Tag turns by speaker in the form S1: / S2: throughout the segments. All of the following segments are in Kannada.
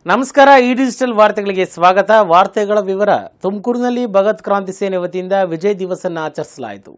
S1: ನಮಸ್ಕಾರ ಈ ಡಿಜಿಟಲ್ ವಾರ್ತೆಗಳಿಗೆ ಸ್ವಾಗತ ವಾರ್ತೆಗಳ ವಿವರ ತುಮಕೂರಿನಲ್ಲಿ ಭಗತ್ ಕ್ರಾಂತಿ ಸೇನೆ ವತಿಯಿಂದ ವಿಜಯ್ ದಿವಸನ್ನು ಆಚರಿಸಲಾಯಿತು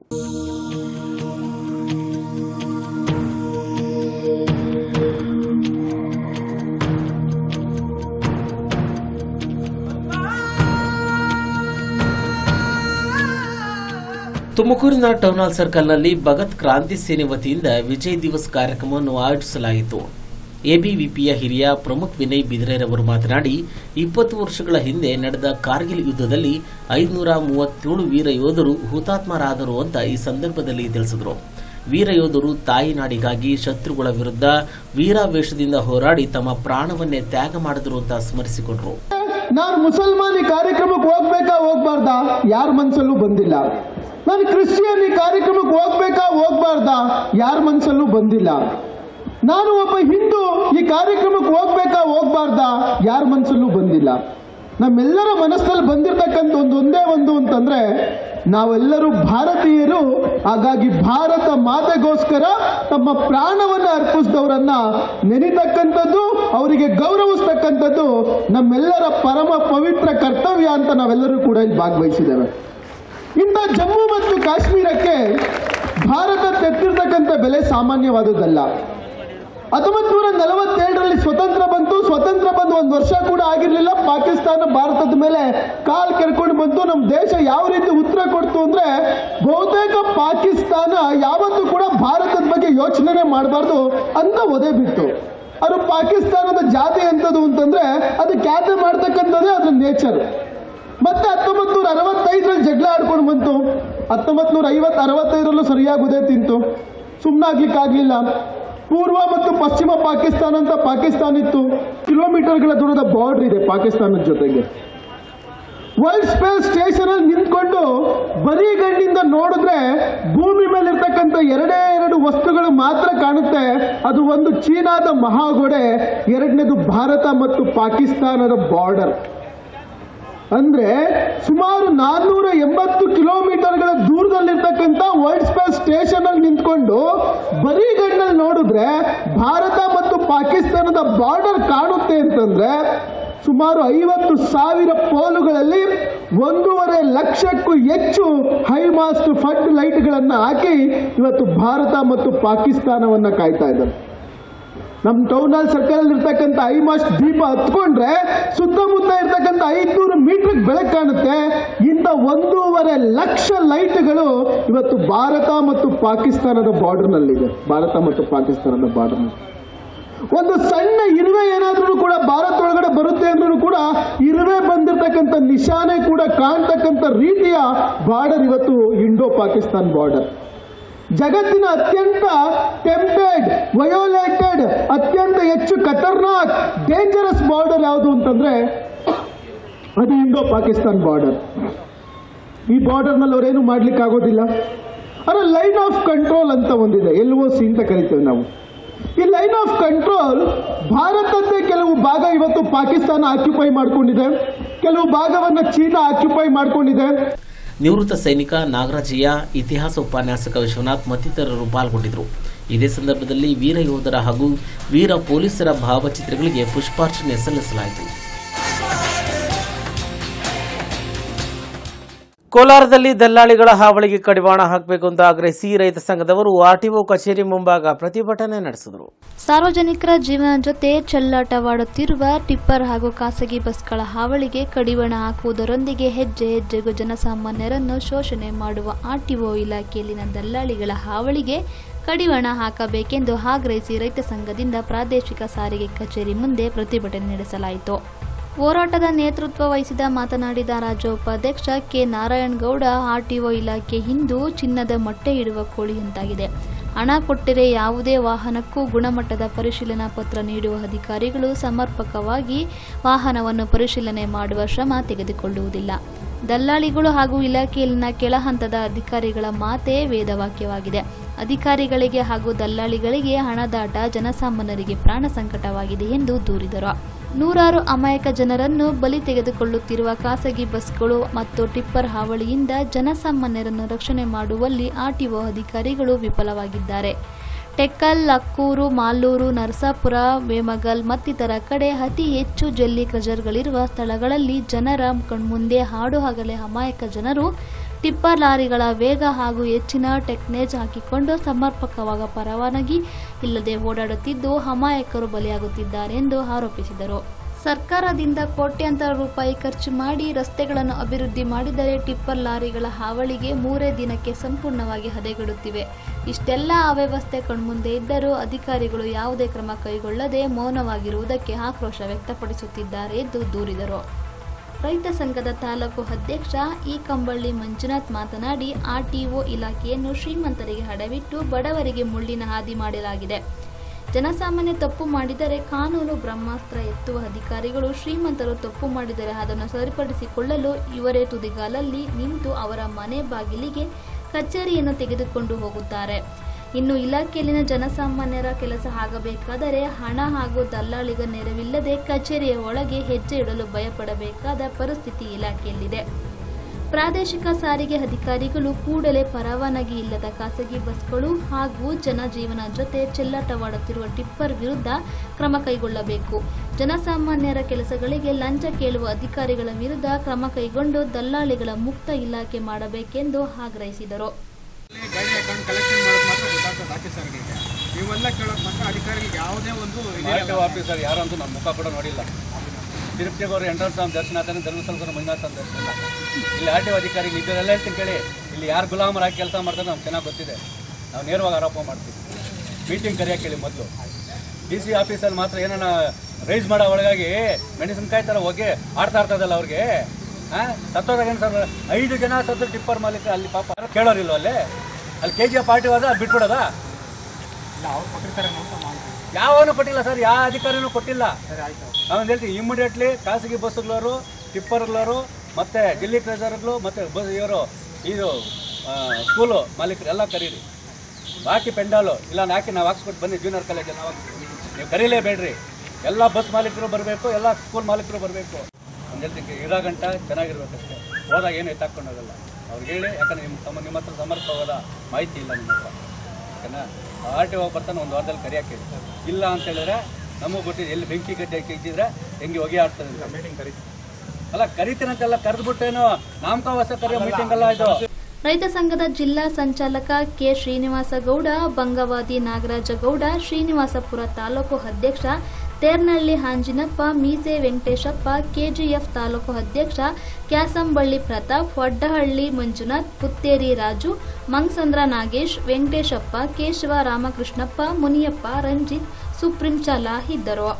S1: ತುಮಕೂರಿನ ಟೌನ್ ಹಾಲ್ ಸರ್ಕಲ್ನಲ್ಲಿ ಭಗತ್ ಕ್ರಾಂತಿ ಸೇನೆ ವತಿಯಿಂದ ವಿಜಯ್ ದಿವಸ್ ಕಾರ್ಯಕ್ರಮವನ್ನು ಆಯೋಜಿಸಲಾಯಿತು ಎಬಿವಿಪಿಯ ಹಿರಿಯ ಪ್ರಮುಖ್ ವಿನಯ್ ಬಿದ್ರೇರವರು ಮಾತನಾಡಿ ಇಪ್ಪತ್ತು ವರ್ಷಗಳ ಹಿಂದೆ ನಡೆದ ಕಾರ್ಗಿಲ್ ಯುದ್ಧದಲ್ಲಿ ಐದುನೂರ ಮೂವತ್ತೇಳು ವೀರ ಯೋಧರು ಹುತಾತ್ಮರಾದರು ಅಂತ ಈ ಸಂದರ್ಭದಲ್ಲಿ ತಿಳಿಸಿದರು ವೀರ ಯೋಧರು ತಾಯಿ ನಾಡಿಗಾಗಿ ಶತ್ರುಗಳ ವಿರುದ್ಧ ವೀರಾವೇಶದಿಂದ ಹೋರಾಡಿ ತಮ್ಮ ಪ್ರಾಣವನ್ನೇ ತ್ಯಾಗ ಮಾಡಿದರು ಅಂತ ಸ್ಮರಿಸಿಕೊಂಡರು
S2: ನಾನು ಮುಸಲ್ಮಾನ್ ಈ ಕಾರ್ಯಕ್ರಮಕ್ಕೆ ಹೋಗ್ಬೇಕಾ ಹೋಗ್ಬಾರ್ದಾ ಯಾರ ಮನ್ಸಲ್ಲೂ ಬಂದಿಲ್ಲ ನಾನು ಕ್ರಿಶ್ಚಿಯನ್ ಈ ಕಾರ್ಯಕ್ರಮಕ್ಕೆ ಹೋಗ್ಬೇಕಾ ಹೋಗ್ಬಾರ್ದಾ ಯಾರ ಮನ್ಸಲ್ಲೂ ಬಂದಿಲ್ಲ ನಾನು ಒಬ್ಬ ಹಿಂದೂ ಈ ಕಾರ್ಯಕ್ರಮಕ್ಕೆ ಹೋಗ್ಬೇಕಾ ಹೋಗ್ಬಾರ್ದಾ ಯಾರ ಮನ್ಸಲ್ಲೂ ಬಂದಿಲ್ಲ ನಮ್ಮೆಲ್ಲರ ಮನಸ್ಸಲ್ಲಿ ಬಂದಿರತಕ್ಕಂಥ ಒಂದು ಒಂದೇ ಒಂದು ಅಂತಂದ್ರೆ ನಾವೆಲ್ಲರೂ ಭಾರತೀಯರು ಹಾಗಾಗಿ ಭಾರತ ಮಾತೆಗೋಸ್ಕರ ತಮ್ಮ ಪ್ರಾಣವನ್ನ ಅರ್ಪಿಸಿದವರನ್ನ ನೆನೆತಕ್ಕಂಥದ್ದು ಅವರಿಗೆ ಗೌರವಿಸ್ತಕ್ಕಂಥದ್ದು ನಮ್ಮೆಲ್ಲರ ಪರಮ ಪವಿತ್ರ ಕರ್ತವ್ಯ ಅಂತ ನಾವೆಲ್ಲರೂ ಕೂಡ ಇಲ್ಲಿ ಭಾಗವಹಿಸಿದ್ದೇವೆ ಇಂಥ ಜಮ್ಮು ಮತ್ತು ಕಾಶ್ಮೀರಕ್ಕೆ ಭಾರತ ತೆತ್ತಿರ್ತಕ್ಕಂಥ ಬೆಲೆ ಸಾಮಾನ್ಯವಾದುದಲ್ಲ ಹತ್ತೊಂಬತ್ತು ನೂರ ನಲವತ್ತೇಳರಲ್ಲಿ ಸ್ವತಂತ್ರ ಬಂತು ಸ್ವತಂತ್ರ ಬಂದು ಒಂದು ವರ್ಷ ಕೂಡ ಆಗಿರ್ಲಿಲ್ಲ ಪಾಕಿಸ್ತಾನ ಭಾರತದ ಮೇಲೆ ಕಾಲ್ ಕೆರ್ಕೊಂಡು ಬಂತು ನಮ್ಮ ದೇಶ ಯಾವ ರೀತಿ ಉತ್ತರ ಕೊಡ್ತು ಅಂದ್ರೆ ಬಹುತೇಕ ಪಾಕಿಸ್ತಾನ ಯಾವತ್ತೂ ಕೂಡ ಭಾರತದ ಬಗ್ಗೆ ಯೋಚನೆ ಮಾಡಬಾರ್ದು ಅಂತ ಒದೆ ಬಿಟ್ಟು ಅವರು ಪಾಕಿಸ್ತಾನದ ಜಾತಿ ಎಂಥದ್ದು ಅಂತಂದ್ರೆ ಅದು ಖ್ಯಾತೆ ಮಾಡ್ತಕ್ಕಂಥದ್ದೇ ಅದ್ರ ನೇಚರ್ ಮತ್ತೆ ಹತ್ತೊಂಬತ್ತು ನೂರ ಅರವತ್ತೈದರಲ್ಲಿ ಜಗಳ ಆಡ್ಕೊಂಡು ಬಂತು ಹತ್ತೊಂಬತ್ತು ನೂರ ಐವತ್ತು ಅರವತ್ತೈದರಲ್ಲೂ ಸರಿಯಾಗಿ ಉದೇ ತಿಂತು ಸುಮ್ಮನಾಗ್ಲಿಕ್ಕಾಗ್ಲಿಲ್ಲ ಪೂರ್ವ ಮತ್ತು ಪಶ್ಚಿಮ ಪಾಕಿಸ್ತಾನ ಅಂತ ಪಾಕಿಸ್ತಾನ ಇತ್ತು ಕಿಲೋಮೀಟರ್ಗಳ ದೂರದ ಬಾರ್ಡರ್ ಇದೆ ಪಾಕಿಸ್ತಾನದ ಜೊತೆಗೆ ವರ್ಲ್ಡ್ ಸ್ಪೇಸ್ ಸ್ಟೇಷನ್ ಅಲ್ಲಿ ನಿಂತ್ಕೊಂಡು ಬರೀ ಗಣ್ಣಿಂದ ನೋಡಿದ್ರೆ ಭೂಮಿ ಮೇಲೆ ಇರ್ತಕ್ಕಂಥ ಎರಡೇ ಎರಡು ವಸ್ತುಗಳು ಮಾತ್ರ ಕಾಣುತ್ತೆ ಅದು ಒಂದು ಚೀನಾದ ಮಹಾಗೋಡೆ ಎರಡನೇದು ಭಾರತ ಮತ್ತು ಪಾಕಿಸ್ತಾನದ ಬಾರ್ಡರ್ ಅಂದ್ರೆ ಸುಮಾರು ನಾನ್ನೂರ ಎಂಬತ್ತು ಕಿಲೋಮೀಟರ್ಗಳ ದೂರದಲ್ಲಿರ್ತಕ್ಕಂಥ ವರ್ಲ್ಡ್ ಸ್ಪೇಸ್ ಸ್ಟೇಷನ್ ಅಲ್ಲಿ ನಿಂತ್ಕೊಂಡು ಬರೀ ಗಣ್ಣಲ್ಲಿ ನೋಡಿದ್ರೆ ಭಾರತ ಮತ್ತು ಪಾಕಿಸ್ತಾನದ ಬಾರ್ಡರ್ ಕಾಣುತ್ತೆ ಅಂತಂದ್ರೆ ಸುಮಾರು ಐವತ್ತು ಸಾವಿರ ಪೋಲುಗಳಲ್ಲಿ ಒಂದೂವರೆ ಲಕ್ಷಕ್ಕೂ ಹೆಚ್ಚು ಹೈಮಾಸ್ಟ್ ಫಡ್ ಲೈಟ್ಗಳನ್ನು ಹಾಕಿ ಇವತ್ತು ಭಾರತ ಮತ್ತು ಪಾಕಿಸ್ತಾನವನ್ನ ಕಾಯ್ತಾ ಇದ್ದಾರೆ ನಮ್ಮ ಟೌನ್ ಹಾಲ್ ಸರ್ಕಲ್ ಅಲ್ಲಿ ಇರ್ತಕ್ಕಂಥ ಐಮಾಸ್ಟ್ ದೀಪ ಹತ್ಕೊಂಡ್ರೆ ಸುತ್ತಮುತ್ತ ಇರ್ತಕ್ಕಂಥ ಐದ್ನೂರು ಮೀಟರ್ ಬೆಳಕು ಕಾಣುತ್ತೆ ಇಂಥ ಒಂದೂವರೆ ಲಕ್ಷ ಲೈಟ್ಗಳು ಇವತ್ತು ಭಾರತ ಮತ್ತು ಪಾಕಿಸ್ತಾನದ ಬಾರ್ಡರ್ನಲ್ಲಿದೆ ಭಾರತ ಮತ್ತು ಪಾಕಿಸ್ತಾನದ ಬಾರ್ಡರ್ ಒಂದು ಸಣ್ಣ ಇರುವೆ ಏನಾದ್ರೂ ಕೂಡ ಭಾರತ ಒಳಗಡೆ ಬರುತ್ತೆ ಅಂದ್ರೂ ಕೂಡ ಇರುವೆ ಬಂದಿರತಕ್ಕಂಥ ನಿಶಾನೆ ಕೂಡ ಕಾಣ್ತಕ್ಕಂಥ ರೀತಿಯ ಬಾರ್ಡರ್ ಇವತ್ತು ಇಂಡೋ ಪಾಕಿಸ್ತಾನ್ ಬಾರ್ಡರ್ ಜಗತ್ತಿನ ಅತ್ಯಂತ ಟೆಂಪೆಡ್ ವಯೋಲೇಟೆಡ್ ಅತ್ಯಂತ ಹೆಚ್ಚು ಖತರ್ನಾಕ್ ಡೇಂಜರಸ್ ಬಾರ್ಡರ್ ಯಾವುದು ಅಂತಂದ್ರೆ ಅದು ಇಂಡೋ ಪಾಕಿಸ್ತಾನ್ ಬಾರ್ಡರ್ ಈ ಬಾರ್ಡರ್ನಲ್ಲಿ ಅವರೇನು ಮಾಡ್ಲಿಕ್ಕೆ ಆಗೋದಿಲ್ಲ ಅದರ ಲೈನ್ ಆಫ್ ಕಂಟ್ರೋಲ್ ಅಂತ ಒಂದಿದೆ ಎಲ್ ಒ ಸಿ ಅಂತ ಕರಿತೇವೆ ನಾವು ಈ ಲೈನ್ ಆಫ್ ಕಂಟ್ರೋಲ್ ಭಾರತದ್ದೇ ಕೆಲವು ಭಾಗ ಇವತ್ತು ಪಾಕಿಸ್ತಾನ ಆಕ್ಯುಪೈ ಮಾಡ್ಕೊಂಡಿದೆ ಕೆಲವು ಭಾಗವನ್ನ ಚೀನಾ ಆಕ್ಯುಪೈ ಮಾಡ್ಕೊಂಡಿದೆ
S1: ನಿವೃತ್ತ ಸೈನಿಕ ನಾಗರಾಜಯ್ಯ ಇತಿಹಾಸ ಉಪನ್ಯಾಸಕ ವಿಶ್ವನಾಥ್ ಮತ್ತಿತರರು ಪಾಲ್ಗೊಂಡಿದ್ದರು ಇದೇ ಸಂದರ್ಭದಲ್ಲಿ ವೀರ ಯೋಧರ ಹಾಗೂ ವೀರ ಪೊಲೀಸರ ಭಾವಚಿತ್ರಗಳಿಗೆ ಪುಷ್ಪಾರ್ಚನೆ ಸಲ್ಲಿಸಲಾಯಿತು ಕೋಲಾರದಲ್ಲಿ ದಲ್ಲಾಳಿಗಳ ಹಾವಳಿಗೆ ಕಡಿವಾಣ ಹಾಕಬೇಕು ಅಂತ ಆಗ್ರಹಿಸಿ ರೈತ ಸಂಘದವರು ಆರ್ಟಿಒ ಕಚೇರಿ ಮುಂಭಾಗ ಪ್ರತಿಭಟನೆ ನಡೆಸಿದರು
S3: ಸಾರ್ವಜನಿಕರ ಜೀವನ ಜೊತೆ ಚೆಲ್ಲಾಟವಾಡುತ್ತಿರುವ ಟಿಪ್ಪರ್ ಹಾಗೂ ಖಾಸಗಿ ಬಸ್ಗಳ ಹಾವಳಿಗೆ ಕಡಿವಾಣ ಹಾಕುವುದರೊಂದಿಗೆ ಹೆಜ್ಜೆ ಹೆಜ್ಜೆಗೂ ಜನಸಾಮಾನ್ಯರನ್ನು ಶೋಷಣೆ ಮಾಡುವ ಆರ್ಟಿಒ ಇಲಾಖೆಯಲ್ಲಿನ ದಲ್ಲಾಳಿಗಳ ಹಾವಳಿಗೆ ಕಡಿವಾಣ ಹಾಕಬೇಕೆಂದು ಆಗ್ರಹಿಸಿ ರೈತ ಸಂಘದಿಂದ ಪ್ರಾದೇಶಿಕ ಸಾರಿಗೆ ಕಚೇರಿ ಮುಂದೆ ಪ್ರತಿಭಟನೆ ನಡೆಸಲಾಯಿತು ಹೋರಾಟದ ನೇತೃತ್ವ ವಹಿಸಿದ ಮಾತನಾಡಿದ ರಾಜ್ಯ ಉಪಾಧ್ಯಕ್ಷ ಕೆ ನಾರಾಯಣಗೌಡ ಆರ್ಟಿಒ ಇಲಾಖೆ ಇಂದು ಚಿನ್ನದ ಮೊಟ್ಟೆ ಇಡುವ ಕೋಳಿಯಂತಾಗಿದೆ ಹಣ ಕೊಟ್ಟರೆ ಯಾವುದೇ ವಾಹನಕ್ಕೂ ಗುಣಮಟ್ಟದ ಪರಿಶೀಲನಾ ಪತ್ರ ನೀಡುವ ಅಧಿಕಾರಿಗಳು ಸಮರ್ಪಕವಾಗಿ ವಾಹನವನ್ನು ಪರಿಶೀಲನೆ ಮಾಡುವ ಶ್ರಮ ತೆಗೆದುಕೊಳ್ಳುವುದಿಲ್ಲ ದಲ್ಲಾಳಿಗಳು ಹಾಗೂ ಇಲಾಖೆಯಲ್ಲಿನ ಕೆಳಹಂತದ ಅಧಿಕಾರಿಗಳ ಮಾತೇ ವೇದವಾಕ್ಯವಾಗಿದೆ ಅಧಿಕಾರಿಗಳಿಗೆ ಹಾಗೂ ದಲ್ಲಾಳಿಗಳಿಗೆ ಹಣದಾಟ ಜನಸಾಮಾನ್ಯರಿಗೆ ಪ್ರಾಣ ಸಂಕಟವಾಗಿದೆ ಎಂದು ದೂರಿದರು ನೂರಾರು ಅಮಾಯಕ ಜನರನ್ನು ಬಲಿ ತೆಗೆದುಕೊಳ್ಳುತ್ತಿರುವ ಖಾಸಗಿ ಬಸ್ಗಳು ಮತ್ತು ಟಿಪ್ಪರ್ ಹಾವಳಿಯಿಂದ ಜನಸಾಮಾನ್ಯರನ್ನು ರಕ್ಷಣೆ ಮಾಡುವಲ್ಲಿ ಆರ್ಟಿಒ ಅಧಿಕಾರಿಗಳು ವಿಫಲವಾಗಿದ್ದಾರೆ ಟೆಕ್ಕಲ್ ಲಕ್ಕೂರು ಮಾಲೂರು ನರಸಾಪುರ ವೇಮಗಲ್ ಮತ್ತಿತರ ಕಡೆ ಅತಿ ಹೆಚ್ಚು ಜಲ್ಲಿ ಕ್ರಜರ್ಗಳಿರುವ ಸ್ಥಳಗಳಲ್ಲಿ ಜನರ ಕಣ್ಮುಂದೆ ಹಾಡು ಹಗಲೇ ಅಮಾಯಕ ಜನರು ಟಿಪ್ಪರ್ ಲಾರಿಗಳ ವೇಗ ಹಾಗೂ ಹೆಚ್ಚಿನ ಟೆಕ್ನೇಜ್ ಹಾಕಿಕೊಂಡು ಸಮರ್ಪಕವಾದ ಪರವಾನಗಿ ಇಲ್ಲದೆ ಓಡಾಡುತ್ತಿದ್ದು ಅಮಾಯಕರು ಬಲಿಯಾಗುತ್ತಿದ್ದಾರೆ ಎಂದು ಆರೋಪಿಸಿದರು ಸರ್ಕಾರದಿಂದ ಕೋಟ್ಯಾಂತರ ರೂಪಾಯಿ ಖರ್ಚು ಮಾಡಿ ರಸ್ತೆಗಳನ್ನು ಅಭಿವೃದ್ಧಿ ಮಾಡಿದರೆ ಟಿಪ್ಪರ್ ಲಾರಿಗಳ ಹಾವಳಿಗೆ ಮೂರೇ ದಿನಕ್ಕೆ ಸಂಪೂರ್ಣವಾಗಿ ಹದೆಗೆಡುತ್ತಿವೆ ಇಷ್ಟೆಲ್ಲ ಅವ್ಯವಸ್ಥೆ ಕಣ್ಮುಂದೆ ಇದ್ದರೂ ಅಧಿಕಾರಿಗಳು ಯಾವುದೇ ಕ್ರಮ ಕೈಗೊಳ್ಳದೆ ಮೌನವಾಗಿರುವುದಕ್ಕೆ ಆಕ್ರೋಶ ವ್ಯಕ್ತಪಡಿಸುತ್ತಿದ್ದಾರೆ ಎಂದು ದೂರಿದರು ರೈತ ಸಂಘದ ತಾಲೂಕು ಅಧ್ಯಕ್ಷ ಈ ಕಂಬಳ್ಳಿ ಮಂಜುನಾಥ್ ಮಾತನಾಡಿ ಆರ್ಟಿಒ ಇಲಾಖೆಯನ್ನು ಶ್ರೀಮಂತರಿಗೆ ಹಡವಿಟ್ಟು ಬಡವರಿಗೆ ಮುಳ್ಳಿನ ಹಾದಿ ಮಾಡಲಾಗಿದೆ ಜನಸಾಮಾನ್ಯ ತಪ್ಪು ಮಾಡಿದರೆ ಕಾನೂನು ಬ್ರಹ್ಮಾಸ್ತ್ರ ಎತ್ತುವ ಅಧಿಕಾರಿಗಳು ಶ್ರೀಮಂತರು ತಪ್ಪು ಮಾಡಿದರೆ ಅದನ್ನು ಸರಿಪಡಿಸಿಕೊಳ್ಳಲು ಇವರೇ ತುದಿಗಾಲಲ್ಲಿ ನಿಂತು ಅವರ ಮನೆ ಬಾಗಿಲಿಗೆ ಕಚೇರಿಯನ್ನು ತೆಗೆದುಕೊಂಡು ಹೋಗುತ್ತಾರೆ ಇನ್ನು ಇಲಾಖೆಯಲ್ಲಿನ ಜನಸಾಮಾನ್ಯರ ಕೆಲಸ ಆಗಬೇಕಾದರೆ ಹಣ ಹಾಗೂ ದಲ್ಲಾಳಿಗ ನೆರವಿಲ್ಲದೆ ಕಚೇರಿಯ ಒಳಗೆ ಹೆಜ್ಜೆ ಇಡಲು ಭಯಪಡಬೇಕಾದ ಪರಿಸ್ಥಿತಿ ಇಲಾಖೆಯಲ್ಲಿದೆ ಪ್ರಾದೇಶಿಕ ಸಾರಿಗೆ ಅಧಿಕಾರಿಗಳು ಕೂಡಲೇ ಪರವಾನಗಿ ಇಲ್ಲದ ಖಾಸಗಿ ಬಸ್ಗಳು ಹಾಗೂ ಜನಜೀವನ ಜೊತೆ ಚೆಲ್ಲಾಟವಾಡುತ್ತಿರುವ ಟಿಪ್ಪರ್ ವಿರುದ್ಧ ಕ್ರಮ ಕೈಗೊಳ್ಳಬೇಕು ಜನಸಾಮಾನ್ಯರ ಕೆಲಸಗಳಿಗೆ ಲಂಚ ಕೇಳುವ ಅಧಿಕಾರಿಗಳ ವಿರುದ್ಧ ಕ್ರಮ ಕೈಗೊಂಡು ದಲ್ಲಾಳಿಗಳ ಮುಕ್ತ ಇಲಾಖೆ ಮಾಡಬೇಕೆಂದು ಆಗ್ರಹಿಸಿದರು
S4: ಅಲ್ಲಿ ಗಾಡಿ ಅಕೌಂಟ್ ಕಲೆಕ್ಷನ್ ಮಾಡೋದು ಮಾತ್ರ ಗೊತ್ತಾಗ್ತದೆ ಆಫೀಸರ್ಗಳಿಗೆ ನೀವೆಲ್ಲ ಕೇಳೋದು ಮಾತ್ರ ಅಧಿಕಾರಿಗಳಿಗೆ ಯಾವುದೇ ಒಂದು
S5: ಆರ್ ಆಫೀಸರ್ ಯಾರು ಅಂತ ನಮ್ಮ ಮುಖ ಕೂಡ ನೋಡಿಲ್ಲ ತಿರುಪತಿಗೆ ಅವರು ಎಂಟ್ರನ್ಸ್ ಸ್ವಾಮಿ ದರ್ಶನ ಆಗ್ತಾನೆ ಧರ್ಮಸ್ಥಳ ಮಂಜುನಾಥ ಸ್ವಾಮಿ ದರ್ಶನ ಇಲ್ಲ. ಇಲ್ಲಿ ಆರ್ ಟಿ ಅಧಿಕಾರಿಗಳು ಇದನ್ನೆಲ್ಲ ಹೇಳ್ತೀನಿ ಕೇಳಿ ಇಲ್ಲಿ ಯಾರು ಗುಲಾಮರಾಗಿ ಕೆಲಸ ಮಾಡ್ತಾರೆ ನಮ್ಗೆ ಚೆನ್ನಾಗಿ ಗೊತ್ತಿದೆ ನಾವು ನೇರವಾಗಿ ಆರೋಪ ಮಾಡ್ತೀವಿ ಮೀಟಿಂಗ್ ಕರೆಯೋಕೆ ಹೇಳಿ ಮೊದಲು ಡಿ ಸಿ ಆಫೀಸಲ್ಲಿ ಮಾತ್ರ ಏನಾನ ರೈಸ್ ಮಾಡೋ ಒಳಗಾಗಿ ಮೆಣಸಿನ್ಕಾಯಿ ಥರ ಹೋಗಿ ಆಡ್ತಾ ಇರ್ತದಲ್ಲ ಅವ್ರಿಗೆ ಹಾಂ ಸತ್ತೋದಾಗ ಏನು ಸರ್ ಐದು ಜನ ಸತ್ತು ಟಿಪ್ಪರ್ ಮಾಲೀಕ ಅಲ್ಲಿ ಪಾಪ ಯಾರು ಕೇಳೋರಿಲ್ವ ಅಲ್ಲಿ ಅಲ್ಲಿ ಕೆ ಜಿ ಎಫ್ ಪಾರ್ಟಿ ಹೋದ ಅಲ್ಲಿ ಬಿಟ್ಬಿಡೋದಾ
S4: ಅವ್ರು ಕೊಟ್ಟಿರ್ತಾರೆ ಅಂತ ಮಾಡ್ತೀವಿ
S5: ಯಾವನು ಕೊಟ್ಟಿಲ್ಲ ಸರ್ ಯಾವ ಅಧಿಕಾರಿನೂ ಕೊಟ್ಟಿಲ್ಲ
S4: ಸರಿ ಆಯ್ತು
S5: ನಾವು ಹೇಳ್ತೀವಿ ಇಮಿಡಿಯೇಟ್ಲಿ ಖಾಸಗಿ ಬಸ್ಸುಗಳವರು ಟಿಪ್ಪರ್ಗಳವರು ಮತ್ತು ಡೆಲ್ಲಿ ಟ್ರೆಜರ್ಗಳು ಮತ್ತು ಬಸ್ ಇವರು ಇದು ಆ, ಸ್ಕೂಲು ಮಾಲೀಕರು ಎಲ್ಲ ಕರೀರಿ ಬಾಕಿ ಪೆಂಡಾಲು ಇಲ್ಲ ಹಾಕಿ ನಾವು ಹಾಕ್ಸ್ಕೊಟ್ಟು ಬನ್ನಿ ಜೂನಿಯರ್ ಕಾಲೇಜಲ್ಲಿ ನಾವು ಹಾಕ್ಸ್ತೀವಿ. ನೀವು ಕರೀಲೇಬೇಡ್ರಿ ಎಲ್ಲ ಬಸ್ ಮಾಲೀಕರು ಬರಬೇಕು ಎಲ್ಲ ಸ್ಕೂಲ್ ಮಾಲೀಕರು ಬರಬೇಕು ಒಂದು ಹೇಳ್ತೀನಿ ಇರೋ ಗಂಟ ಚೆನ್ನಾಗಿರ್ಬೇಕಷ್ಟೇ ಹೋದಾಗ ಏನು ಎತ್ತಾಕೊಂಡು ಹೋಗಲ್ಲ ಅವ್ರಿಗೆ ಹೇಳಿ ಯಾಕಂದ್ರೆ ನಿಮ್ಮ ತಮ್ಮ ನಿಮ್ಮ ಹತ್ರ ಸಮರ್ಪಕವಾದ ಮಾಹಿತಿ ಇಲ್ಲ ನಿಮ್ಮ ಹತ್ರ ಓಕೆನಾ ಆರ್ ಟಿ ಒ ಬರ್ತಾನೆ ಒಂದು ವಾರದಲ್ಲಿ ಕರಿಯಾಕೆ ಇಲ್ಲ ಅಂತ ಹೇಳಿದ್ರೆ ನಮಗೆ ಗೊತ್ತಿದೆ ಎಲ್ಲಿ ಬೆಂಕಿ ಗಡ್ಡೆ ಇದ್ದಿದ್ರೆ ಹೆಂಗೆ ಹೊಗೆ ಆಡ್ತದೆ ಅಂತ.
S4: ಮೀಟಿಂಗ್ ಕರೀತೀವಿ
S5: ಅಲ್ಲ ಕರಿತೀನಂತೆಲ್ಲ ಕರೆದ್ಬಿಟ್ಟೇನು ನಾಮಕಾವಾಸ ಕರೆಯೋ ಮೀಟಿಂಗ್ ಅಲ್ಲ ಇದು
S3: ರೈತ ಸಂಘದ ಜಿಲ್ಲಾ ಸಂಚಾಲಕ ಕೆ ಶ್ರೀನಿವಾಸ ಗೌಡ ಬಂಗವಾದಿ ನಾಗರಾಜ ಗೌಡ ಶ್ರೀನಿವಾಸಪುರ ತಾಲೂಕು ಅಧ್ಯಕ್ಷ ತೇರ್ನಹಳ್ಳಿ ಹಾಂಜಿನಪ್ಪ ಮೀಸೆ ವೆಂಕಟೇಶಪ್ಪ ಕೆಜಿಎಫ್ ತಾಲೂಕು ಅಧ್ಯಕ್ಷ ಕ್ಯಾಸಂಬಳ್ಳಿ ಪ್ರತಾಪ್ ವಡ್ಡಹಳ್ಳಿ ಮಂಜುನಾಥ್ ಪುತ್ತೇರಿ ರಾಜು ಮಂಗಸಂದ್ರ ನಾಗೇಶ್ ವೆಂಕಟೇಶಪ್ಪ ಕೇಶವ ರಾಮಕೃಷ್ಣಪ್ಪ ಮುನಿಯಪ್ಪ ರಂಜಿತ್ ಸುಪ್ರೀಂ ಚಾಲಾ ಇದ್ದರು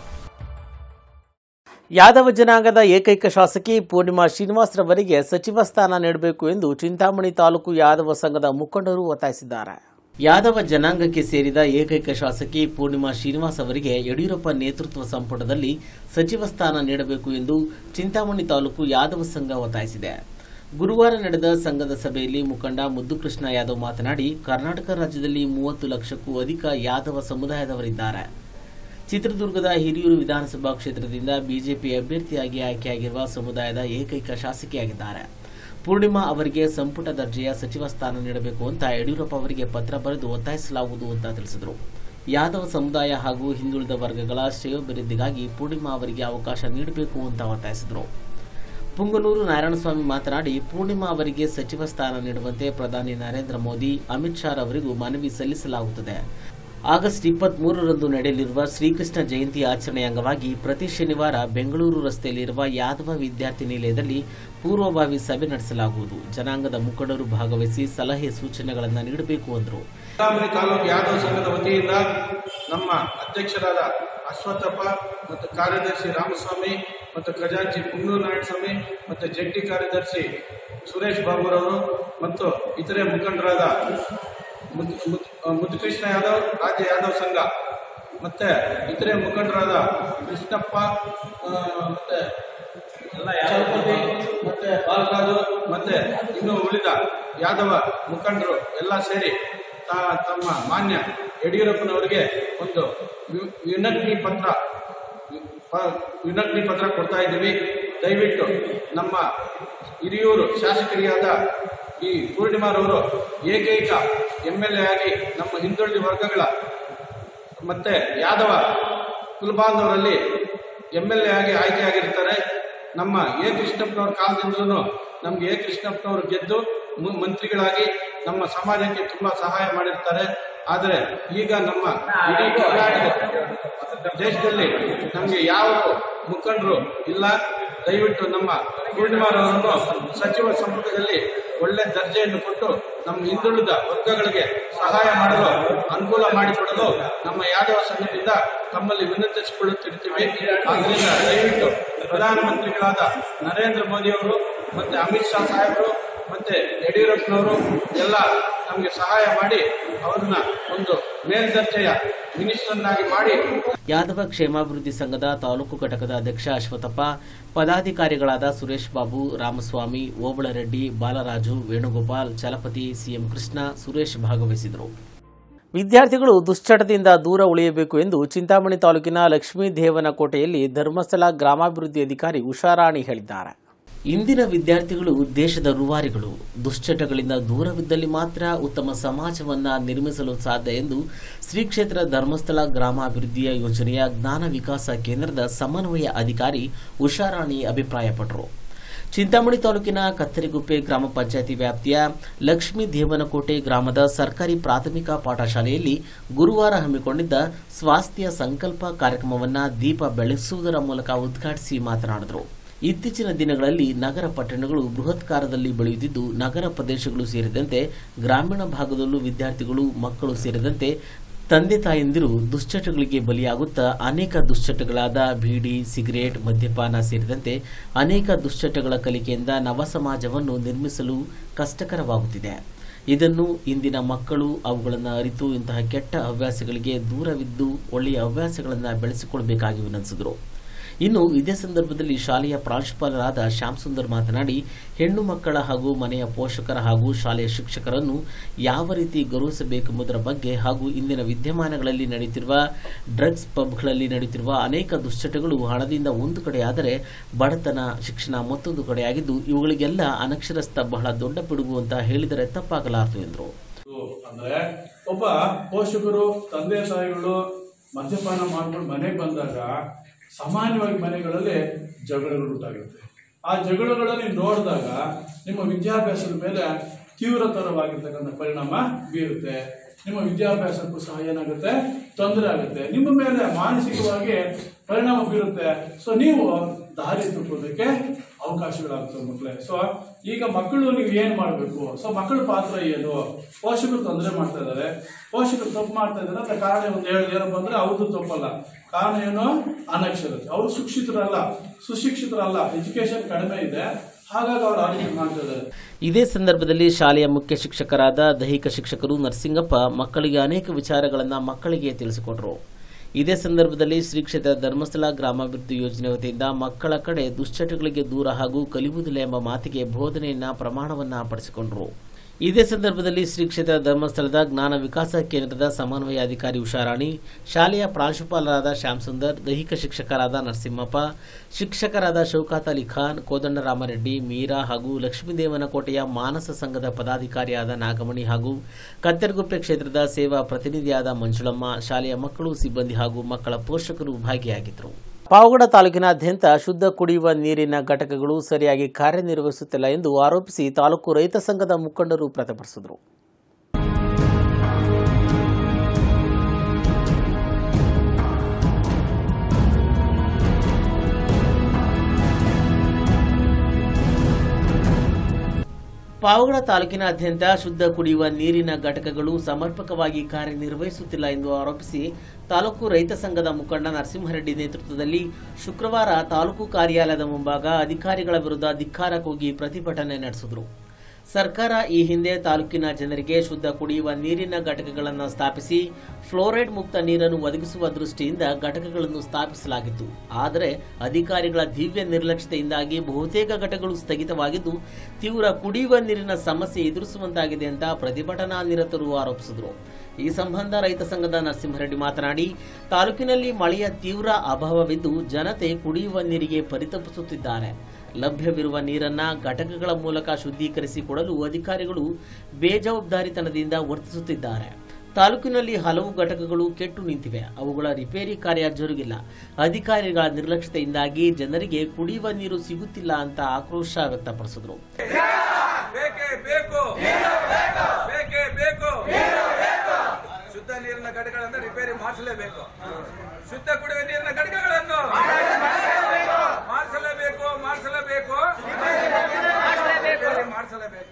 S1: ಯಾದವ ಜನಾಂಗದ ಏಕೈಕ ಶಾಸಕಿ ಪೂರ್ಣಿಮಾ ಶ್ರೀನಿವಾಸರವರಿಗೆ ಸಚಿವ ಸ್ಥಾನ ನೀಡಬೇಕು ಎಂದು ಚಿಂತಾಮಣಿ ತಾಲೂಕು ಯಾದವ ಸಂಘದ ಮುಖಂಡರು ಒತ್ತಾಯಿಸಿದ್ದಾರೆ ಯಾದವ ಜನಾಂಗಕ್ಕೆ ಸೇರಿದ ಏಕೈಕ ಶಾಸಕಿ ಪೂರ್ಣಿಮಾ ಶ್ರೀನಿವಾಸ್ ಅವರಿಗೆ ಯಡಿಯೂರಪ್ಪ ನೇತೃತ್ವ ಸಂಪುಟದಲ್ಲಿ ಸಚಿವ ಸ್ಥಾನ ನೀಡಬೇಕು ಎಂದು ಚಿಂತಾಮಣಿ ತಾಲೂಕು ಯಾದವ ಸಂಘ ಒತ್ತಾಯಿಸಿದೆ ಗುರುವಾರ ನಡೆದ ಸಂಘದ ಸಭೆಯಲ್ಲಿ ಮುಖಂಡ ಮುದ್ದುಕೃಷ್ಣ ಯಾದವ್ ಮಾತನಾಡಿ ಕರ್ನಾಟಕ ರಾಜ್ಯದಲ್ಲಿ ಮೂವತ್ತು ಲಕ್ಷಕ್ಕೂ ಅಧಿಕ ಯಾದವ ಸಮುದಾಯದವರಿದ್ದಾರೆ ಚಿತ್ರದುರ್ಗದ ಹಿರಿಯೂರು ವಿಧಾನಸಭಾ ಕ್ಷೇತ್ರದಿಂದ ಬಿಜೆಪಿ ಅಭ್ಯರ್ಥಿಯಾಗಿ ಆಯ್ಕೆಯಾಗಿರುವ ಸಮುದಾಯದ ಏಕೈಕ ಶಾಸಕಿಯಾಗಿದ್ದಾರೆ ಪೂರ್ಣಿಮಾ ಅವರಿಗೆ ಸಂಪುಟ ದರ್ಜೆಯ ಸಚಿವ ಸ್ಥಾನ ನೀಡಬೇಕು ಅಂತ ಯಡಿಯೂರಪ್ಪ ಅವರಿಗೆ ಪತ್ರ ಬರೆದು ಒತ್ತಾಯಿಸಲಾಗುವುದು ಅಂತ ತಿಳಿಸಿದರು ಯಾದವ ಸಮುದಾಯ ಹಾಗೂ ಹಿಂದುಳಿದ ವರ್ಗಗಳ ಶ್ರೇಯೋಭಿವೃದ್ಧಿಗಾಗಿ ಪೂರ್ಣಿಮಾ ಅವರಿಗೆ ಅವಕಾಶ ನೀಡಬೇಕು ಅಂತ ಒತ್ತಾಯಿಸಿದರು ಪುಂಗನೂರು ನಾರಾಯಣಸ್ವಾಮಿ ಮಾತನಾಡಿ ಪೂರ್ಣಿಮಾ ಅವರಿಗೆ ಸಚಿವ ಸ್ಥಾನ ನೀಡುವಂತೆ ಪ್ರಧಾನಿ ನರೇಂದ್ರ ಮೋದಿ ಅಮಿತ್ ಶಾ ಅವರಿಗೂ ಮನವಿ ಸಲ್ಲಿಸಲಾಗುತ್ತದೆ ಆಗಸ್ಟ್ ಇಪ್ಪತ್ತ್ ಮೂರರಂದು ನಡೆಯಲಿರುವ ಶ್ರೀಕೃಷ್ಣ ಜಯಂತಿ ಆಚರಣೆಯ ಅಂಗವಾಗಿ ಪ್ರತಿ ಶನಿವಾರ ಬೆಂಗಳೂರು ರಸ್ತೆಯಲ್ಲಿರುವ ಯಾದವ ವಿದ್ಯಾರ್ಥಿ ನಿಲಯದಲ್ಲಿ ಪೂರ್ವಭಾವಿ ಸಭೆ ನಡೆಸಲಾಗುವುದು ಜನಾಂಗದ ಮುಖಂಡರು ಭಾಗವಹಿಸಿ ಸಲಹೆ ಸೂಚನೆಗಳನ್ನು ನೀಡಬೇಕು ಎಂದರು
S6: ಚಿಂತಾಮಣಿ ತಾಲೂಕು ಯಾದವ ಸಂಘದ ವತಿಯಿಂದ ನಮ್ಮ ಅಧ್ಯಕ್ಷರಾದ ಅಶ್ವತ್ಥಪ್ಪ ಮತ್ತು ಕಾರ್ಯದರ್ಶಿ ರಾಮಸ್ವಾಮಿ ಮತ್ತು ಖಜಾಂಚಿ ಪುಂಗೂರು ನಾರಾಯಣಸ್ವಾಮಿ ಮತ್ತು ಜಂಟಿ ಕಾರ್ಯದರ್ಶಿ ಸುರೇಶ್ ಬಾಬುರವರು ಮತ್ತು ಇತರೆ ಮುಖಂಡರಾದ ಮುದ್- ಮುದ್- ಮುದ್ದುಕೃಷ್ಣ ಯಾದವ್ ರಾಜ್ಯ ಯಾದವ್ ಸಂಘ ಮತ್ತೆ ಇತರೆ ಮುಖಂಡರಾದ ಕೃಷ್ಣಪ್ಪ ಆ, ಮತ್ತೆ ಚಲಪತಿ ಮತ್ತೆ ಬಾಲರಾಜು ಮತ್ತೆ ಇನ್ನು ಉಳಿದ ಯಾದವ ಮುಖಂಡರು ಎಲ್ಲ ಸೇರಿ ತಾ- ತಮ್ಮ ಮಾನ್ಯ ಯಡಿಯೂರಪ್ಪನವರಿಗೆ ಒಂದು ವಿ- ವಿನಂತಿ ಪತ್ರ ವಿ- ಪ- ವಿನಂತಿ ಪತ್ರ ಕೊಡ್ತಾ ಇದ್ದೀವಿ ದಯವಿಟ್ಟು ನಮ್ಮ ಹಿರಿಯೂರು ಶಾಸಕರಿಯಾದ ಈ ಪೂರ್ಣಿಮಾರವರು ಏಕೈಕ ಎಮ್ ಎಲ್ ಎ ಆಗಿ ನಮ್ಮ ಹಿಂದುಳಿದ ವರ್ಗಗಳ ಮತ್ತೆ ಯಾದವ ಕುಲಬಾಂಧವರಲ್ಲಿ ಎಮ್ ಎಲ್ ಎ ಆಗಿ ಆಯ್ಕೆಯಾಗಿರ್ತಾರೆ ನಮ್ಮ ಎ ಕೃಷ್ಣಪ್ಪನವ್ರ ಕಾಲದಿಂದಲೂ ನಮ್ಗೆ ಎ ಕೃಷ್ಣಪ್ಪನವರು ಗೆದ್ದು ಮು- ಮಂತ್ರಿಗಳಾಗಿ ನಮ್ಮ ಸಮಾಜಕ್ಕೆ ತುಂಬಾ ಸಹಾಯ ಮಾಡಿರ್ತಾರೆ ಆದರೆ ಈಗ ನಮ್ಮ ಇಡೀ ಕರ್ನಾಟಕ ದೇಶದಲ್ಲಿ ನಮಗೆ ಯಾವ ಮುಖಂಡರು ಇಲ್ಲ ದಯವಿಟ್ಟು ನಮ್ಮ ಪೂರ್ಣಿಮಾರವರನ್ನು ಸಚಿವ ಸಂಪುಟದಲ್ಲಿ ಒಳ್ಳೆ ದರ್ಜೆಯನ್ನು ಕೊಟ್ಟು ನಮ್ಮ ಹಿಂದುಳಿದ ವರ್ಗಗಳಿಗೆ ಸಹಾಯ ಮಾಡಲು ಅನುಕೂಲ ಮಾಡಿಕೊಡಲು ನಮ್ಮ ಯಾದವ ಸಂಘದಿಂದ ತಮ್ಮಲ್ಲಿ ವಿನಂತಿಸಿಕೊಳ್ಳುತ್ತಿರ್ತೀವಿ ಆದ್ದರಿಂದ ದಯವಿಟ್ಟು ಪ್ರಧಾನಮಂತ್ರಿಗಳಾದ ನರೇಂದ್ರ ಮೋದಿ ಅವರು ಮತ್ತೆ ಅಮಿತ್ ಶಾ ಸಾಹೇಬರು ಮತ್ತೆ ಯಡಿಯೂರಪ್ಪನವರು ಎಲ್ಲ ನಮಗೆ ಸಹಾಯ ಮಾಡಿ ಅವ್ರನ್ನ ಒಂದು ಮೇಲ್ದರ್ಜೆಯ ಮಿನಿಸ್ಟರ್ನಾಗಿ ಮಾಡಿ
S1: ಯಾದವ ಕ್ಷೇಮಾಭಿವೃದ್ಧಿ ಸಂಘದ ತಾಲೂಕು ಘಟಕದ ಅಧ್ಯಕ್ಷ ಅಶ್ವಥಪ್ಪ ಪದಾಧಿಕಾರಿಗಳಾದ ಸುರೇಶ್ ಬಾಬು ರಾಮಸ್ವಾಮಿ ಓಬಳರೆಡ್ಡಿ ಬಾಲರಾಜು ವೇಣುಗೋಪಾಲ್ ಚಲಪತಿ ಸಿಎಂ ಕೃಷ್ಣ ಸುರೇಶ್ ಭಾಗವಹಿಸಿದರು ವಿದ್ಯಾರ್ಥಿಗಳು ದುಶ್ಚಟದಿಂದ ದೂರ ಉಳಿಯಬೇಕು ಎಂದು ಚಿಂತಾಮಣಿ ತಾಲೂಕಿನ ಲಕ್ಷ್ಮೀ ದೇವನಕೋಟೆಯಲ್ಲಿ ಧರ್ಮಸ್ಥಳ ಗ್ರಾಮಾಭಿವೃದ್ಧಿ ಅಧಿಕಾರಿ ಉಷಾರಾಣಿ ಹೇಳಿದ್ದಾರೆ ಇಂದಿನ ವಿದ್ಯಾರ್ಥಿಗಳು ದೇಶದ ರೂವಾರಿಗಳು ದುಶ್ಚಟಗಳಿಂದ ದೂರವಿದ್ದಲ್ಲಿ ಮಾತ್ರ ಉತ್ತಮ ಸಮಾಜವನ್ನ ನಿರ್ಮಿಸಲು ಸಾಧ್ಯ ಎಂದು ಶ್ರೀ ಕ್ಷೇತ್ರ ಧರ್ಮಸ್ಥಳ ಗ್ರಾಮಾಭಿವೃದ್ಧಿಯ ಯೋಜನೆಯ ಜ್ಞಾನ ವಿಕಾಸ ಕೇಂದ್ರದ ಸಮನ್ವಯ ಅಧಿಕಾರಿ ಉಷಾರಾಣಿ ಅಭಿಪ್ರಾಯಪಟ್ಟರು ಚಿಂತಾಮಣಿ ತಾಲೂಕಿನ ಕತ್ತರಿಗುಪ್ಪೆ ಗ್ರಾಮ ಪಂಚಾಯತಿ ವ್ಯಾಪ್ತಿಯ ಲಕ್ಷ್ಮೀ ದೇವನಕೋಟೆ ಗ್ರಾಮದ ಸರ್ಕಾರಿ ಪ್ರಾಥಮಿಕ ಪಾಠಶಾಲೆಯಲ್ಲಿ ಗುರುವಾರ ಹಮ್ಮಿಕೊಂಡಿದ್ದ ಸ್ವಾಸ್ಥ್ಯ ಸಂಕಲ್ಪ ಕಾರ್ಯಕ್ರಮವನ್ನು ದೀಪ ಬೆಳೆಸುವುದರ ಮೂಲಕ ಉದ್ಘಾಟಿಸಿ ಮಾತನಾಡಿದರು ಇತ್ತೀಚಿನ ದಿನಗಳಲ್ಲಿ ನಗರ ಪಟ್ಟಣಗಳು ಬೃಹತ್ಕಾರದಲ್ಲಿ ಬೆಳೆಯುತ್ತಿದ್ದು ನಗರ ಪ್ರದೇಶಗಳು ಸೇರಿದಂತೆ ಗ್ರಾಮೀಣ ಭಾಗದಲ್ಲೂ ವಿದ್ಯಾರ್ಥಿಗಳು ಮಕ್ಕಳು ಸೇರಿದಂತೆ ತಂದೆ ತಾಯಂದಿರು ದುಶ್ಚಟಗಳಿಗೆ ಬಲಿಯಾಗುತ್ತಾ ಅನೇಕ ದುಶ್ಚಟಗಳಾದ ಬೀಡಿ ಸಿಗರೇಟ್ ಮದ್ಯಪಾನ ಸೇರಿದಂತೆ ಅನೇಕ ದುಶ್ಚಟಗಳ ಕಲಿಕೆಯಿಂದ ನವ ಸಮಾಜವನ್ನು ನಿರ್ಮಿಸಲು ಕಷ್ಟಕರವಾಗುತ್ತಿದೆ ಇದನ್ನು ಇಂದಿನ ಮಕ್ಕಳು ಅವುಗಳನ್ನು ಅರಿತು ಇಂತಹ ಕೆಟ್ಟ ಹವ್ಯಾಸಗಳಿಗೆ ದೂರವಿದ್ದು ಒಳ್ಳೆಯ ಹವ್ಯಾಸಗಳನ್ನು ಬೆಳೆಸಿಕೊಳ್ಳಬೇಕಾಗಿ ವಿನಂತಿಸಿದರು ಇನ್ನು ಇದೇ ಸಂದರ್ಭದಲ್ಲಿ ಶಾಲೆಯ ಪ್ರಾಂಶುಪಾಲರಾದ ಶ್ಯಾಮ್ ಸುಂದರ್ ಮಾತನಾಡಿ ಹೆಣ್ಣು ಮಕ್ಕಳ ಹಾಗೂ ಮನೆಯ ಪೋಷಕರ ಹಾಗೂ ಶಾಲೆಯ ಶಿಕ್ಷಕರನ್ನು ಯಾವ ರೀತಿ ಗೌರವಿಸಬೇಕೆಂಬುದರ ಬಗ್ಗೆ ಹಾಗೂ ಇಂದಿನ ವಿದ್ಯಮಾನಗಳಲ್ಲಿ ನಡೆಯುತ್ತಿರುವ ಡ್ರಗ್ಸ್ ಪಬ್ಗಳಲ್ಲಿ ನಡೆಯುತ್ತಿರುವ ಅನೇಕ ದುಶ್ಚಟಗಳು ಹಣದಿಂದ ಒಂದು ಕಡೆಯಾದರೆ ಬಡತನ ಶಿಕ್ಷಣ ಮತ್ತೊಂದು ಕಡೆಯಾಗಿದ್ದು ಇವುಗಳಿಗೆಲ್ಲ ಅನಕ್ಷರಸ್ಥ ಬಹಳ ದೊಡ್ಡ ಪಿಡುಗು ಅಂತ ಹೇಳಿದರೆ ತಪ್ಪಾಗಲಾರದು ಎಂದರು
S7: ಅಂದ್ರೆ ಒಬ್ಬ ಪೋಷಕರು ತಂದೆ ತಾಯಿಗಳು ಮದ್ಯಪಾನ ಮಾಡ್ಕೊಂಡು ಮನೆಗೆ ಬಂದಾಗ ಸಾಮಾನ್ಯವಾಗಿ ಮನೆಗಳಲ್ಲಿ ಜಗಳಗಳು ಉಂಟಾಗುತ್ತೆ ಆ ಜಗಳಗಳಲ್ಲಿ ನೋಡಿದಾಗ ನಿಮ್ಮ ವಿದ್ಯಾಭ್ಯಾಸದ ಮೇಲೆ ತೀವ್ರತರವಾಗಿರ್ತಕ್ಕಂಥ ಪರಿಣಾಮ ಬೀರುತ್ತೆ ನಿಮ್ಮ ವಿದ್ಯಾಭ್ಯಾಸಕ್ಕೂ ಸಹ ಏನಾಗುತ್ತೆ ತೊಂದರೆ ಆಗುತ್ತೆ ನಿಮ್ಮ ಮೇಲೆ ಮಾನಸಿಕವಾಗಿ ಪರಿಣಾಮ ಬೀರುತ್ತೆ ಸೊ ನೀವು ದಾರಿ ತಪ್ಪೋದಕ್ಕೆ ಅವಕಾಶಗಳಾಗ್ತವೆ ಮಕ್ಕಳೇ ಸೊ ಈಗ ಮಕ್ಕಳು ನೀವು ಏನ್ ಮಾಡಬೇಕು ಸೊ ಮಕ್ಕಳ ಪಾತ್ರ ಏನು ಪೋಷಕರು ತೊಂದರೆ ಮಾಡ್ತಾ ಇದ್ದಾರೆ ಪೋಷಕರು ತಪ್ಪು ಮಾಡ್ತಾ ಇದ್ದಾರೆ ಅಂತ ಕಾರಣ ಒಂದು ಹೇಳಿ ಏನಪ್ಪ ಅಂದ್ರೆ ಅವ್ರದ್ದು ತಪ್ಪಲ್ಲ ಕಾರಣ ಏನು ಅನಕ್ಷರತೆ ಅವರು ಶಿಕ್ಷಿತರಲ್ಲ ಸುಶಿಕ್ಷಿತರಲ್ಲ ಎಜುಕೇಶನ್ ಕಡಿಮೆ ಇದೆ ಹಾಗಾಗಿ ಅವ್ರು ಆ ರೀತಿ ಮಾಡ್ತಾ ಇದ್ದಾರೆ
S1: ಇದೇ ಸಂದರ್ಭದಲ್ಲಿ ಶಾಲೆಯ ಮುಖ್ಯ ಶಿಕ್ಷಕರಾದ ದೈಹಿಕ ಶಿಕ್ಷಕರು ನರಸಿಂಗಪ್ಪ ಮಕ್ಕಳಿಗೆ ಅನೇಕ ವಿಚಾರಗಳನ್ನು ಮಕ್ಕಳಿಗೆ ತಿಳಿಸಿಕೊಟ್ರು ಇದೇ ಸಂದರ್ಭದಲ್ಲಿ ಶ್ರೀ ಕ್ಷೇತ್ರ ಧರ್ಮಸ್ಥಳ ಗ್ರಾಮಾಭಿವೃದ್ಧಿ ಯೋಜನೆ ವತಿಯಿಂದ ಮಕ್ಕಳ ಕಡೆ ದುಶ್ಚಟಗಳಿಗೆ ದೂರ ಹಾಗೂ ಕಲಿಯುವುದಿಲ್ಲ ಎಂಬ ಮಾತಿಗೆ ಬೋಧನೆಯನ್ನ ಪ್ರಮಾಣವನ್ನ ಪಡಿಸಿಕೊಂಡರು ಇದೇ ಸಂದರ್ಭದಲ್ಲಿ ಶ್ರೀ ಕ್ಷೇತ್ರ ಧರ್ಮಸ್ಥಳದ ಜ್ಞಾನ ವಿಕಾಸ ಕೇಂದ್ರದ ಸಮನ್ವಯ ಅಧಿಕಾರಿ ಉಷಾರಾಣಿ ಶಾಲೆಯ ಪ್ರಾಂಶುಪಾಲರಾದ ಶ್ಯಾಮ್ ಸುಂದರ್ ದೈಹಿಕ ಶಿಕ್ಷಕರಾದ ನರಸಿಂಹಪ್ಪ ಶಿಕ್ಷಕರಾದ ಶೌಕಾತ್ ಅಲಿ ಖಾನ್ ಕೋದಂಡರಾಮರೆಡ್ಡಿ ಮೀರಾ ಹಾಗೂ ಲಕ್ಷ್ಮೀದೇವನಕೋಟೆಯ ಮಾನಸ ಸಂಘದ ಪದಾಧಿಕಾರಿಯಾದ ನಾಗಮಣಿ ಹಾಗೂ ಕತ್ತರಗುಪ್ಪೆ ಕ್ಷೇತ್ರದ ಸೇವಾ ಪ್ರತಿನಿಧಿಯಾದ ಮಂಜುಳಮ್ಮ ಶಾಲೆಯ ಮಕ್ಕಳು ಸಿಬ್ಬಂದಿ ಹಾಗೂ ಮಕ್ಕಳ ಪೋಷಕರು ಭಾಗಿಯಾಗಿದ್ದರು ಪಾವಗಡ ತಾಲೂಕಿನಾದ್ಯಂತ ಶುದ್ಧ ಕುಡಿಯುವ ನೀರಿನ ಘಟಕಗಳು ಸರಿಯಾಗಿ ಕಾರ್ಯನಿರ್ವಹಿಸುತ್ತಿಲ್ಲ ಎಂದು ಆರೋಪಿಸಿ ತಾಲೂಕು ರೈತ ಸಂಘದ ಮುಖಂಡರು ಪ್ರತಿಭಟಿಸಿದರು ಪಾವಗಡ ತಾಲೂಕಿನಾದ್ಯಂತ ಶುದ್ಧ ಕುಡಿಯುವ ನೀರಿನ ಘಟಕಗಳು ಸಮರ್ಪಕವಾಗಿ ಕಾರ್ಯನಿರ್ವಹಿಸುತ್ತಿಲ್ಲ ಎಂದು ಆರೋಪಿಸಿ ತಾಲೂಕು ರೈತ ಸಂಘದ ಮುಖಂಡ ನರಸಿಂಹರೆಡ್ಡಿ ನೇತೃತ್ವದಲ್ಲಿ ಶುಕ್ರವಾರ ತಾಲೂಕು ಕಾರ್ಯಾಲಯದ ಮುಂಭಾಗ ಅಧಿಕಾರಿಗಳ ವಿರುದ್ಧ ಧಿಕ್ಕಾರ ಕೂಗಿ ಪ್ರತಿಭಟನೆ ನಡೆಸಿದರು ಸರ್ಕಾರ ಈ ಹಿಂದೆ ತಾಲೂಕಿನ ಜನರಿಗೆ ಶುದ್ಧ ಕುಡಿಯುವ ನೀರಿನ ಘಟಕಗಳನ್ನು ಸ್ಥಾಪಿಸಿ ಫ್ಲೋರೈಡ್ ಮುಕ್ತ ನೀರನ್ನು ಒದಗಿಸುವ ದೃಷ್ಟಿಯಿಂದ ಘಟಕಗಳನ್ನು ಸ್ಥಾಪಿಸಲಾಗಿತ್ತು ಆದರೆ ಅಧಿಕಾರಿಗಳ ದಿವ್ಯ ನಿರ್ಲಕ್ಷ್ಯತೆಯಿಂದಾಗಿ ಬಹುತೇಕ ಘಟಕಗಳು ಸ್ಥಗಿತವಾಗಿದ್ದು ತೀವ್ರ ಕುಡಿಯುವ ನೀರಿನ ಸಮಸ್ಯೆ ಎದುರಿಸುವಂತಾಗಿದೆ ಅಂತ ಪ್ರತಿಭಟನಾ ನಿರತರು ಆರೋಪಿಸಿದರು ಈ ಸಂಬಂಧ ರೈತ ಸಂಘದ ನರಸಿಂಹರೆಡ್ಡಿ ಮಾತನಾಡಿ ತಾಲೂಕಿನಲ್ಲಿ ಮಳೆಯ ತೀವ್ರ ಅಭಾವವಿದ್ದು ಜನತೆ ಕುಡಿಯುವ ನೀರಿಗೆ ಪರಿತಪಿಸುತ್ತಿದ್ದಾರೆ ಲಭ್ಯವಿರುವ ನೀರನ್ನ ಘಟಕಗಳ ಮೂಲಕ ಶುದ್ಧೀಕರಿಸಿ ಕೊಡಲು ಅಧಿಕಾರಿಗಳು ಬೇಜವಾಬ್ದಾರಿತನದಿಂದ ವರ್ತಿಸುತ್ತಿದ್ದಾರೆ ತಾಲೂಕಿನಲ್ಲಿ ಹಲವು ಘಟಕಗಳು ಕೆಟ್ಟು ನಿಂತಿವೆ ಅವುಗಳ ರಿಪೇರಿ ಕಾರ್ಯ ಜರುಗಿಲ್ಲ ಅಧಿಕಾರಿಗಳ ನಿರ್ಲಕ್ಷ್ಯತೆಯಿಂದಾಗಿ ಜನರಿಗೆ ಕುಡಿಯುವ ನೀರು ಸಿಗುತ್ತಿಲ್ಲ ಅಂತ ಆಕ್ರೋಶ ವ್ಯಕ್ತಪಡಿಸಿದರು
S8: ಬೇಕೇ ಬೇಕು ಬೇಕೇ ಬೇಕು ಶುದ್ಧ ನೀರಿನ ಘಟಕಗಳನ್ನು ರಿಪೇರಿ ಮಾಡಿಸಲೇಬೇಕು ಶುದ್ಧ ಕುಡಿಯುವ ನೀರಿನ ಘಟಕಗಳನ್ನು ಮಾಡಿಸಲೇಬೇಕು ಮಾಡಿಸಲೇಬೇಕು ರಿಪೇರಿ ಮಾಡಿಸಲೇಬೇಕು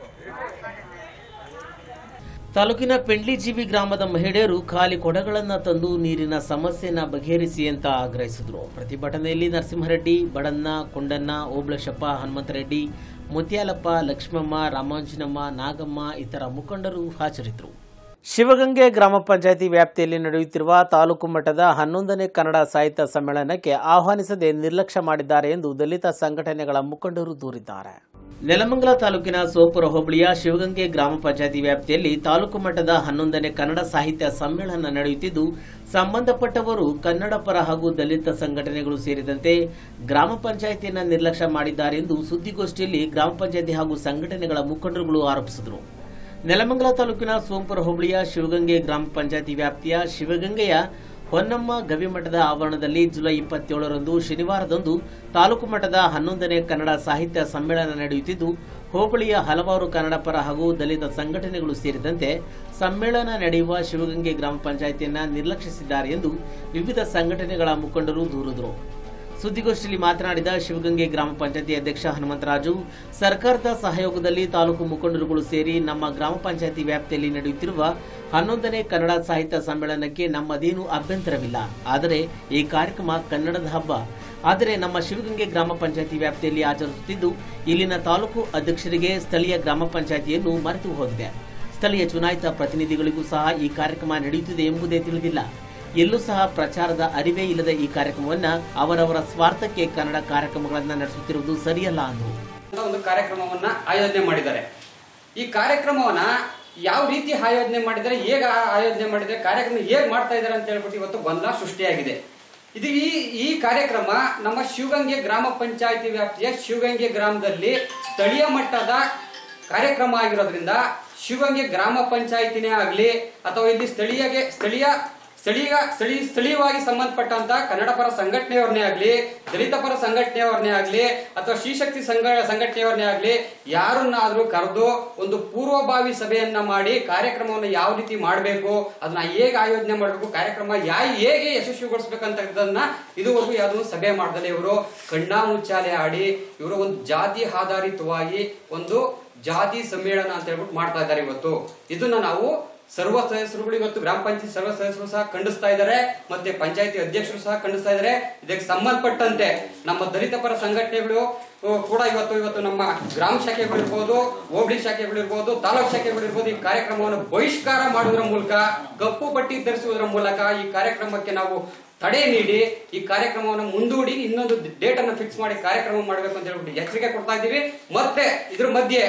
S1: ತಾಲೂಕಿನ ಪೆಂಡ್ಲಿಜೀವಿ ಗ್ರಾಮದ ಮಹಿಳೆಯರು ಖಾಲಿ ಕೊಡಗಳನ್ನು ತಂದು ನೀರಿನ ಸಮಸ್ಯೆನ ಬಗೆಹರಿಸಿ ಅಂತ ಆಗ್ರಹಿಸಿದರು ಪ್ರತಿಭಟನೆಯಲ್ಲಿ ನರಸಿಂಹರೆಡ್ಡಿ ಬಡನ್ನ ಕೊಂಡನ್ನ ಓಬಳೇಶಪ್ಪ ಹನುಮಂತರೆಡ್ಡಿ ಮುತ್ಯಾಲಪ್ಪ ಲಕ್ಷ್ಮಮ್ಮ ರಾಮಾಂಜನಮ್ಮ ನಾಗಮ್ಮ ಇತರ ಮುಖಂಡರು ಹಾಜರಿದ್ದರು ಶಿವಗಂಗೆ ಗ್ರಾಮ ಪಂಚಾಯಿತಿ ವ್ಯಾಪ್ತಿಯಲ್ಲಿ ನಡೆಯುತ್ತಿರುವ ತಾಲೂಕು ಮಟ್ಟದ ಹನ್ನೊಂದನೇ ಕನ್ನಡ ಸಾಹಿತ್ಯ ಸಮ್ಮೇಳನಕ್ಕೆ ಆಹ್ವಾನಿಸದೆ ನಿರ್ಲಕ್ಷ್ಯ ಮಾಡಿದ್ದಾರೆ ಎಂದು ದಲಿತ ಸಂಘಟನೆಗಳ ಮುಖಂಡರು ದೂರಿದ್ದಾರೆ ನೆಲಮಂಗಲ ತಾಲೂಕಿನ ಸೋಪುರ ಹೋಬಳಿಯ ಶಿವಗಂಗೆ ಗ್ರಾಮ ಪಂಚಾಯಿತಿ ವ್ಯಾಪ್ತಿಯಲ್ಲಿ ತಾಲೂಕು ಮಟ್ಟದ ಹನ್ನೊಂದನೇ ಕನ್ನಡ ಸಾಹಿತ್ಯ ಸಮ್ಮೇಳನ ನಡೆಯುತ್ತಿದ್ದು ಸಂಬಂಧಪಟ್ಟವರು ಕನ್ನಡ ಪರ ಹಾಗೂ ದಲಿತ ಸಂಘಟನೆಗಳು ಸೇರಿದಂತೆ ಗ್ರಾಮ ಪಂಚಾಯಿತಿಯನ್ನು ನಿರ್ಲಕ್ಷ್ಯ ಮಾಡಿದ್ದಾರೆ ಎಂದು ಸುದ್ದಿಗೋಷ್ಠಿಯಲ್ಲಿ ಗ್ರಾಮ ಪಂಚಾಯಿತಿ ಹಾಗೂ ಸಂಘಟನೆಗಳ ಮುಖಂಡರುಗಳು ಆರೋಪಿಸಿದರು ನೆಲಮಂಗಲ ತಾಲೂಕಿನ ಸೋಂಪುರ ಹೋಬಳಿಯ ಶಿವಗಂಗೆ ಗ್ರಾಮ ಪಂಚಾಯಿತಿ ವ್ಯಾಪ್ತಿಯ ಶಿವಗಂಗೆಯ ಹೊನ್ನಮ್ಮ ಗವಿಮಠದ ಆವರಣದಲ್ಲಿ ಜುಲೈ ಇಪ್ಪತ್ತೇಳರಂದು ಶನಿವಾರದಂದು ತಾಲೂಕು ಮಟ್ಟದ ಹನ್ನೊಂದನೇ ಕನ್ನಡ ಸಾಹಿತ್ಯ ಸಮ್ಮೇಳನ ನಡೆಯುತ್ತಿದ್ದು ಹೋಬಳಿಯ ಹಲವಾರು ಕನ್ನಡ ಪರ ಹಾಗೂ ದಲಿತ ಸಂಘಟನೆಗಳು ಸೇರಿದಂತೆ ಸಮ್ಮೇಳನ ನಡೆಯುವ ಶಿವಗಂಗೆ ಗ್ರಾಮ ಪಂಚಾಯಿತಿಯನ್ನ ನಿರ್ಲಕ್ಷಿಸಿದ್ದಾರೆ ಎಂದು ವಿವಿಧ ಸಂಘಟನೆಗಳ ಮುಖಂಡರು ದೂರಿದರು ಸುದ್ದಿಗೋಷ್ಠಿಯಲ್ಲಿ ಮಾತನಾಡಿದ ಶಿವಗಂಗೆ ಗ್ರಾಮ ಪಂಚಾಯತಿ ಅಧ್ಯಕ್ಷ ಹನುಮಂತರಾಜು ಸರ್ಕಾರದ ಸಹಯೋಗದಲ್ಲಿ ತಾಲೂಕು ಮುಖಂಡರುಗಳು ಸೇರಿ ನಮ್ಮ ಗ್ರಾಮ ಪಂಚಾಯತಿ ವ್ಯಾಪ್ತಿಯಲ್ಲಿ ನಡೆಯುತ್ತಿರುವ ಹನ್ನೊಂದನೇ ಕನ್ನಡ ಸಾಹಿತ್ಯ ಸಮ್ಮೇಳನಕ್ಕೆ ನಮ್ಮದೇನು ಅಭ್ಯಂತರವಿಲ್ಲ ಆದರೆ ಈ ಕಾರ್ಯಕ್ರಮ ಕನ್ನಡದ ಹಬ್ಬ ಆದರೆ ನಮ್ಮ ಶಿವಗಂಗೆ ಗ್ರಾಮ ಪಂಚಾಯತಿ ವ್ಯಾಪ್ತಿಯಲ್ಲಿ ಆಚರಿಸುತ್ತಿದ್ದು ಇಲ್ಲಿನ ತಾಲೂಕು ಅಧ್ಯಕ್ಷರಿಗೆ ಸ್ಥಳೀಯ ಗ್ರಾಮ ಪಂಚಾಯತಿಯನ್ನು ಮರೆತು ಹೋಗಿದೆ ಸ್ಥಳೀಯ ಚುನಾಯಿತ ಪ್ರತಿನಿಧಿಗಳಿಗೂ ಸಹ ಈ ಕಾರ್ಯಕ್ರಮ ನಡೆಯುತ್ತಿದೆ ಎಂಬುದೇ ತಿಳಿದಿಲ್ಲ ಎಲ್ಲೂ ಸಹ ಪ್ರಚಾರದ ಅರಿವೇ ಇಲ್ಲದ ಈ ಕಾರ್ಯಕ್ರಮವನ್ನ ಅವರವರ ಸ್ವಾರ್ಥಕ್ಕೆ ಕನ್ನಡ ಕಾರ್ಯಕ್ರಮಗಳನ್ನು ನಡೆಸುತ್ತಿರುವುದು ಸರಿಯಲ್ಲ ಅಂದರು
S9: ಅಂತ ಒಂದು ಕಾರ್ಯಕ್ರಮವನ್ನ ಆಯೋಜನೆ ಮಾಡಿದ್ದಾರೆ ಈ ಕಾರ್ಯಕ್ರಮವನ್ನ ಯಾವ ರೀತಿ ಆಯೋಜನೆ ಮಾಡಿದ್ದಾರೆ ಹೇಗೆ ಆ- ಆಯೋಜನೆ ಮಾಡಿದ್ದಾರೆ ಕಾರ್ಯಕ್ರಮ ಹೇಗೆ ಮಾಡ್ತಾ ಇದ್ದಾರೆ ಅಂತ ಹೇಳ್ಬಿಟ್ಟು ಇವತ್ತು ಗೊಂದಲ ಸೃಷ್ಟಿಯಾಗಿದೆ ಇದು ಈ ಈ ಕಾರ್ಯಕ್ರಮ ನಮ್ಮ ಶಿವಗಂಗೆ ಗ್ರಾಮ ಪಂಚಾಯತಿ ವ್ಯಾಪ್ತಿಯ ಶಿವಗಂಗೆ ಗ್ರಾಮದಲ್ಲಿ ಸ್ಥಳೀಯ ಮಟ್ಟದ ಕಾರ್ಯಕ್ರಮ ಆಗಿರೋದ್ರಿಂದ ಶಿವಗಂಗೆ ಗ್ರಾಮ ಪಂಚಾಯತಿನೇ ಆಗಲಿ ಅಥವಾ ಇಲ್ಲಿ ಸ್ಥಳೀಯಗೆ ಸ್ಥಳೀಯ ಸ್ಥಳೀಯ ಸ್ಥಳೀಯ ಸ್ಥಳೀಯವಾಗಿ ಸಂಬಂಧಪಟ್ಟಂತ ಕನ್ನಡ ಪರ ಸಂಘಟನೆಯವ್ರನ್ನೇ ಆಗ್ಲಿ ದಲಿತ ಪರ ಸಂಘಟನೆಯವ್ರನ್ನೇ ಆಗ್ಲಿ ಅಥವಾ ಶ್ರೀಶಕ್ತಿ ಸಂಘ ಸಂಘಟನೆಯವ್ರನ್ನೇ ಆಗ್ಲಿ ಯಾರನ್ನಾದ್ರೂ ಕರೆದು ಒಂದು ಪೂರ್ವಭಾವಿ ಸಭೆಯನ್ನ ಮಾಡಿ ಕಾರ್ಯಕ್ರಮವನ್ನು ಯಾವ ರೀತಿ ಮಾಡಬೇಕು ಅದನ್ನ ಹೇಗೆ ಆಯೋಜನೆ ಮಾಡಬೇಕು ಕಾರ್ಯಕ್ರಮ ಯಾ ಹೇಗೆ ಯಶಸ್ವಿಗೊಳಿಸ್ಬೇಕಂತದನ್ನ ಇದುವರೆಗೂ ಯಾವ್ದು ಸಭೆ ಮಾಡ್ದಲೆ ಇವರು ಕಣ್ಣಾ ಮುಚ್ಚಾಲೆ ಆಡಿ ಇವರು ಒಂದು ಜಾತಿ ಆಧಾರಿತವಾಗಿ ಒಂದು ಜಾತಿ ಸಮ್ಮೇಳನ ಅಂತ ಹೇಳ್ಬಿಟ್ಟು ಮಾಡ್ತಾ ಇದ್ದಾರೆ ಇವತ್ತು ಇದನ್ನ ನಾವು ಸರ್ವ ಸದಸ್ಯರುಗಳು ಇವತ್ತು ಗ್ರಾಮ ಪಂಚಾಯತ್ ಸರ್ವ ಸದಸ್ಯರು ಸಹ ಖಂಡಿಸ್ತಾ ಇದ್ದಾರೆ ಮತ್ತೆ ಪಂಚಾಯತಿ ಅಧ್ಯಕ್ಷರು ಸಹ ಖಂಡಿಸ್ತಾ ಇದ್ದಾರೆ ಇದಕ್ಕೆ ಸಂಬಂಧಪಟ್ಟಂತೆ ನಮ್ಮ ದಲಿತ ಪರ ಸಂಘಟನೆಗಳು ಆ, ಕೂಡ ಇವತ್ತು ಇವತ್ತು ನಮ್ಮ ಗ್ರಾಮ ಶಾಖೆಗಳಿರ್ಬೋದು ಹೋಬಳಿ ಶಾಖೆಗಳಿರ್ಬೋದು ತಾಲೂಕು ಶಾಖೆಗಳಿರ್ಬೋದು ಈ ಕಾರ್ಯಕ್ರಮವನ್ನು ಬಹಿಷ್ಕಾರ ಮಾಡುವುದರ ಮೂಲಕ ಕಪ್ಪು ಪಟ್ಟಿ ಧರಿಸುವುದರ ಮೂಲಕ ಈ ಕಾರ್ಯಕ್ರಮಕ್ಕೆ ನಾವು ತಡೆ ನೀಡಿ ಈ ಕಾರ್ಯಕ್ರಮವನ್ನು ಮುಂದೂಡಿ ಇನ್ನೊಂದು ಡೇಟ್ ಅನ್ನು ಫಿಕ್ಸ್ ಮಾಡಿ ಕಾರ್ಯಕ್ರಮ ಮಾಡಬೇಕು ಅಂತ ಹೇಳ್ಬಿಟ್ಟು ಎಚ್ಚರಿಕೆ ಕೊಡ್ತಾ ಇದ್ದೀವಿ ಮತ್ತೆ ಇದ್ರ ಮಧ್ಯೆ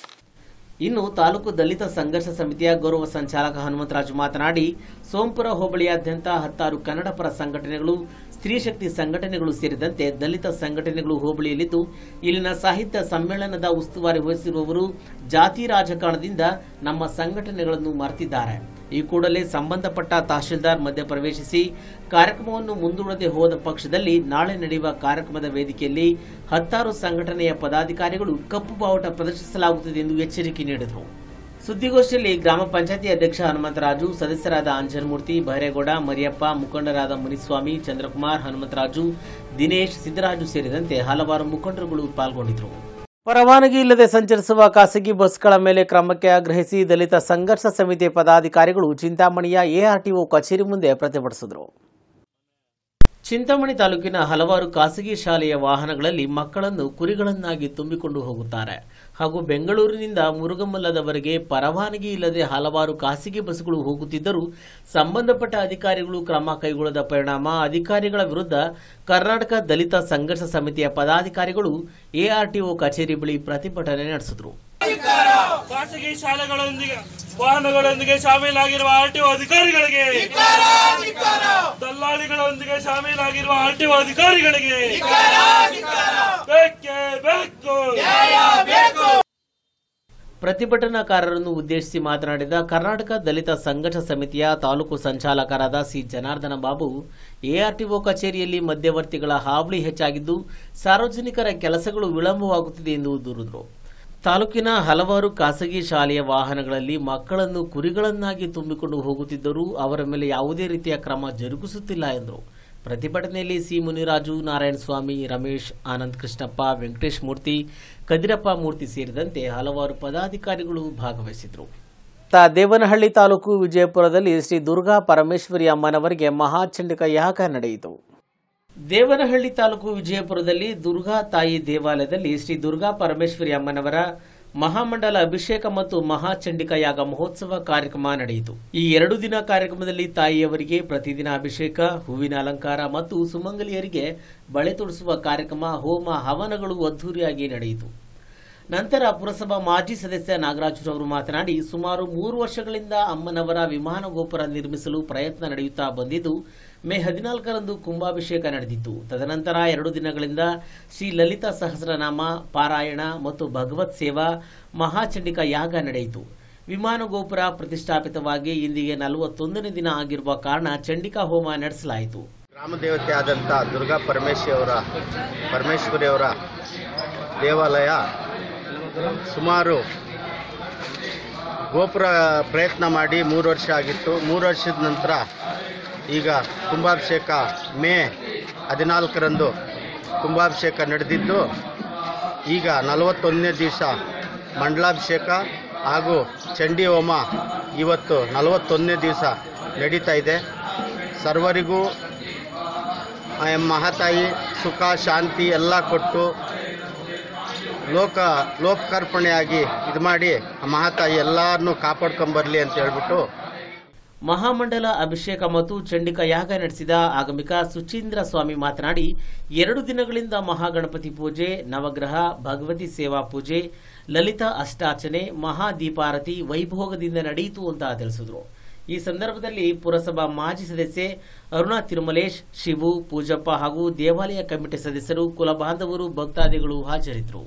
S1: ಇನ್ನು ತಾಲೂಕು ದಲಿತ ಸಂಘರ್ಷ ಸಮಿತಿಯ ಗೌರವ ಸಂಚಾಲಕ ಹನುಮಂತರಾಜು ಮಾತನಾಡಿ ಸೋಂಪುರ ಹೋಬಳಿಯಾದ್ಯಂತ ಹತ್ತಾರು ಕನ್ನಡ ಪರ ಸಂಘಟನೆಗಳು ಸ್ತ್ರೀ ಶಕ್ತಿ ಸಂಘಟನೆಗಳು ಸೇರಿದಂತೆ ದಲಿತ ಸಂಘಟನೆಗಳು ಹೋಬಳಿಯಲ್ಲಿದ್ದು ಇಲ್ಲಿನ ಸಾಹಿತ್ಯ ಸಮ್ಮೇಳನದ ಉಸ್ತುವಾರಿ ವಹಿಸಿರುವವರು ಜಾತಿ ರಾಜಕಾರಣದಿಂದ ನಮ್ಮ ಸಂಘಟನೆಗಳನ್ನು ಮರೆತಿದ್ದಾರೆ ಈ ಕೂಡಲೇ ಸಂಬಂಧಪಟ್ಟ ತಹಶೀಲ್ದಾರ್ ಮಧ್ಯಪ್ರವೇಶಿಸಿ ಕಾರ್ಯಕ್ರಮವನ್ನು ಮುಂದೂಡದೆ ಹೋದ ಪಕ್ಷದಲ್ಲಿ ನಾಳೆ ನಡೆಯುವ ಕಾರ್ಯಕ್ರಮದ ವೇದಿಕೆಯಲ್ಲಿ ಹತ್ತಾರು ಸಂಘಟನೆಯ ಪದಾಧಿಕಾರಿಗಳು ಕಪ್ಪು ಬಾವುಟ ಪ್ರದರ್ಶಿಸಲಾಗುತ್ತದೆ ಎಂದು ಎಚ್ಚರಿಕೆ ನೀಡಿದರು ಸುದ್ದಿಗೋಷ್ಠಿಯಲ್ಲಿ ಗ್ರಾಮ ಪಂಚಾಯತಿ ಅಧ್ಯಕ್ಷ ಹನುಮಂತರಾಜು ಸದಸ್ಯರಾದ ಅಂಜನ್ಮೂರ್ತಿ ಬೈರೇಗೌಡ ಮರಿಯಪ್ಪ ಮುಖಂಡರಾದ ಮುನಿಸ್ವಾಮಿ ಚಂದ್ರಕುಮಾರ್ ಹನುಮಂತರಾಜು ದಿನೇಶ್ ಸಿದ್ದರಾಜು ಸೇರಿದಂತೆ ಹಲವಾರು ಮುಖಂಡರುಗಳು ಪಾಲ್ಗೊಂಡಿದ್ದರು ಪರವಾನಗಿ ಇಲ್ಲದೆ ಸಂಚರಿಸುವ ಖಾಸಗಿ ಬಸ್ಗಳ ಮೇಲೆ ಕ್ರಮಕ್ಕೆ ಆಗ್ರಹಿಸಿ ದಲಿತ ಸಂಘರ್ಷ ಸಮಿತಿ ಪದಾಧಿಕಾರಿಗಳು ಚಿಂತಾಮಣಿಯ ಎಆರ್ಟಿಒ ಕಚೇರಿ ಮುಂದೆ ಪ್ರತಿಭಟಿಸಿದರು ಚಿಂತಾಮಣಿ ತಾಲೂಕಿನ ಹಲವಾರು ಖಾಸಗಿ ಶಾಲೆಯ ವಾಹನಗಳಲ್ಲಿ ಮಕ್ಕಳನ್ನು ಕುರಿಗಳನ್ನಾಗಿ ತುಂಬಿಕೊಂಡು ಹೋಗುತ್ತಾರೆ ಹಾಗೂ ಬೆಂಗಳೂರಿನಿಂದ ಮುರುಗಮಲ್ಲದವರೆಗೆ ಪರವಾನಗಿ ಇಲ್ಲದೆ ಹಲವಾರು ಖಾಸಗಿ ಬಸ್ಗಳು ಹೋಗುತ್ತಿದ್ದರೂ ಸಂಬಂಧಪಟ್ಟ ಅಧಿಕಾರಿಗಳು ಕ್ರಮ ಕೈಗೊಳ್ಳದ ಪರಿಣಾಮ ಅಧಿಕಾರಿಗಳ ವಿರುದ್ಧ ಕರ್ನಾಟಕ ದಲಿತ ಸಂಘರ್ಷ ಸಮಿತಿಯ ಪದಾಧಿಕಾರಿಗಳು ಎಆರ್ಟಿಒ ಕಚೇರಿ ಬಳಿ ಪ್ರತಿಭಟನೆ ನಡೆಸಿದರು
S10: ಖಾಸಗಿ ಶಾಲೆಗಳೊಂದಿಗೆ ವಾಹನಗಳೊಂದಿಗೆ ಶಾಮೀಲಾಗಿರುವ ಆರ್ಟಿಒ ಅಧಿಕಾರಿಗಳಿಗೆ ದಲ್ಲಾಳಿಗಳೊಂದಿಗೆ ಶಾಮೀಲಾಗಿರುವ ಆರ್ಟಿಒ ಅಧಿಕಾರಿಗಳಿಗೆ ಬೇಕೇ ಬೇಕು
S1: ಪ್ರತಿಭಟನಾಕಾರರನ್ನು ಉದ್ದೇಶಿಸಿ ಮಾತನಾಡಿದ ಕರ್ನಾಟಕ ದಲಿತ ಸಂಘರ್ಷ ಸಮಿತಿಯ ತಾಲೂಕು ಸಂಚಾಲಕರಾದ ಸಿ ಜನಾರ್ದನ ಬಾಬು ಎಆರ್ಟಿಒ ಕಚೇರಿಯಲ್ಲಿ ಮಧ್ಯವರ್ತಿಗಳ ಹಾವಳಿ ಹೆಚ್ಚಾಗಿದ್ದು ಸಾರ್ವಜನಿಕರ ಕೆಲಸಗಳು ವಿಳಂಬವಾಗುತ್ತಿದೆ ಎಂದು ದೂರಿದರು ತಾಲೂಕಿನ ಹಲವಾರು ಖಾಸಗಿ ಶಾಲೆಯ ವಾಹನಗಳಲ್ಲಿ ಮಕ್ಕಳನ್ನು ಕುರಿಗಳನ್ನಾಗಿ ತುಂಬಿಕೊಂಡು ಹೋಗುತ್ತಿದ್ದರೂ ಅವರ ಮೇಲೆ ಯಾವುದೇ ರೀತಿಯ ಕ್ರಮ ಜರುಗಿಸುತ್ತಿಲ್ಲ ಎಂದರು ಪ್ರತಿಭಟನೆಯಲ್ಲಿ ಸಿ ಮುನಿರಾಜು ನಾರಾಯಣಸ್ವಾಮಿ ರಮೇಶ್ ಆನಂದ್ ಕೃಷ್ಣಪ್ಪ ವೆಂಕಟೇಶ್ ಮೂರ್ತಿ ಕದಿರಪ್ಪ ಮೂರ್ತಿ ಸೇರಿದಂತೆ ಹಲವಾರು ಪದಾಧಿಕಾರಿಗಳು ಭಾಗವಹಿಸಿದರು ದೇವನಹಳ್ಳಿ ತಾಲೂಕು ವಿಜಯಪುರದಲ್ಲಿ ಶ್ರೀ ದುರ್ಗಾ ಪರಮೇಶ್ವರಿ ಅಮ್ಮನವರಿಗೆ ಮಹಾಚಂಡಿಕ ಯಾಗ ನಡೆಯಿತು ದೇವನಹಳ್ಳಿ ತಾಲೂಕು ವಿಜಯಪುರದಲ್ಲಿ ದುರ್ಗಾ ತಾಯಿ ದೇವಾಲಯದಲ್ಲಿ ಶ್ರೀ ದುರ್ಗಾ ಪರಮೇಶ್ವರಿ ಅಮ್ಮನವರ ಮಹಾಮಂಡಲ ಅಭಿಷೇಕ ಮತ್ತು ಮಹಾಚಂಡಿಕ ಯಾಗ ಮಹೋತ್ಸವ ಕಾರ್ಯಕ್ರಮ ನಡೆಯಿತು ಈ ಎರಡು ದಿನ ಕಾರ್ಯಕ್ರಮದಲ್ಲಿ ತಾಯಿಯವರಿಗೆ ಪ್ರತಿದಿನ ಅಭಿಷೇಕ ಹೂವಿನ ಅಲಂಕಾರ ಮತ್ತು ಸುಮಂಗಲಿಯರಿಗೆ ಬಳೆ ತೊಡಿಸುವ ಕಾರ್ಯಕ್ರಮ ಹೋಮ ಹವನಗಳು ಅದ್ದೂರಿಯಾಗಿ ನಡೆಯಿತು ನಂತರ ಪುರಸಭಾ ಮಾಜಿ ಸದಸ್ಯ ನಾಗರಾಜರವರು ಮಾತನಾಡಿ ಸುಮಾರು ಮೂರು ವರ್ಷಗಳಿಂದ ಅಮ್ಮನವರ ವಿಮಾನ ಗೋಪುರ ನಿರ್ಮಿಸಲು ಪ್ರಯತ್ನ ನಡೆಯುತ್ತಾ ಬಂದಿದ್ದು ಮೇ ಹದಿನಾಲ್ಕರಂದು ಕುಂಭಾಭಿಷೇಕ ನಡೆದಿತ್ತು ತದನಂತರ ಎರಡು ದಿನಗಳಿಂದ ಶ್ರೀ ಲಲಿತಾ ಸಹಸ್ರನಾಮ ಪಾರಾಯಣ ಮತ್ತು ಭಗವತ್ ಸೇವಾ ಮಹಾಚಂಡಿಕ ಯಾಗ ನಡೆಯಿತು ವಿಮಾನ ಗೋಪುರ ಪ್ರತಿಷ್ಠಾಪಿತವಾಗಿ ಇಂದಿಗೆ ನಲವತ್ತೊಂದನೇ ದಿನ ಆಗಿರುವ ಕಾರಣ ಚಂಡಿಕಾ ಹೋಮ ನಡೆಸಲಾಯಿತು
S11: ಗ್ರಾಮ ದೇವತೆ ಆದಂಥ ದುರ್ಗಾ ಪರಮೇಶ್ವರ ಪರಮೇಶ್ವರಿಯವರ ದೇವಾಲಯ ಸುಮಾರು ಗೋಪುರ ಪ್ರಯತ್ನ ಮಾಡಿ ಮೂರು ವರ್ಷ ಆಗಿತ್ತು ಮೂರು ವರ್ಷದ ನಂತರ ಈಗ ಕುಂಭಾಭಿಷೇಕ ಮೇ ಹದಿನಾಲ್ಕರಂದು ಕುಂಭಾಭಿಷೇಕ ನಡೆದಿದ್ದು ಈಗ ನಲವತ್ತೊಂದನೇ ದಿವಸ ಮಂಡಲಾಭಿಷೇಕ ಹಾಗೂ ಚಂಡಿ ಹೋಮ ಇವತ್ತು ನಲವತ್ತೊಂದನೇ ದಿವಸ ನಡೀತಾ ಇದೆ ಸರ್ವರಿಗೂ ಆ ಮಹಾತಾಯಿ ಸುಖ ಶಾಂತಿ ಎಲ್ಲ ಕೊಟ್ಟು ಲೋಕ ಲೋಕಾರ್ಪಣೆಯಾಗಿ ಇದು ಮಾಡಿ ಆ ಮಹಾತಾಯಿ ಎಲ್ಲರನ್ನೂ ಕಾಪಾಡ್ಕೊಂಬರ್ಲಿ ಅಂತ ಹೇಳ್ಬಿಟ್ಟು
S1: ಮಹಾಮಂಡಲ ಅಭಿಷೇಕ ಮತ್ತು ಚಂಡಿಕ ಯಾಗ ನಡೆಸಿದ ಆಗಮಿಕ ಸುಚೀಂದ್ರ ಸ್ವಾಮಿ ಮಾತನಾಡಿ ಎರಡು ದಿನಗಳಿಂದ ಮಹಾಗಣಪತಿ ಪೂಜೆ ನವಗ್ರಹ ಭಗವತಿ ಸೇವಾ ಪೂಜೆ ಲಲಿತಾ ಅಷ್ಟಾಚನೆ ಮಹಾದೀಪಾರತಿ ವೈಭೋಗದಿಂದ ನಡೆಯಿತು ಅಂತ ತಿಳಿಸಿದರು ಈ ಸಂದರ್ಭದಲ್ಲಿ ಪುರಸಭಾ ಮಾಜಿ ಸದಸ್ಯೆ ಅರುಣಾ ತಿರುಮಲೇಶ್ ಶಿವು ಪೂಜಪ್ಪ ಹಾಗೂ ದೇವಾಲಯ ಕಮಿಟಿ ಸದಸ್ಯರು ಕುಲಬಾಂಧವರು ಭಕ್ತಾದಿಗಳು ಹಾಜರಿದ್ದರು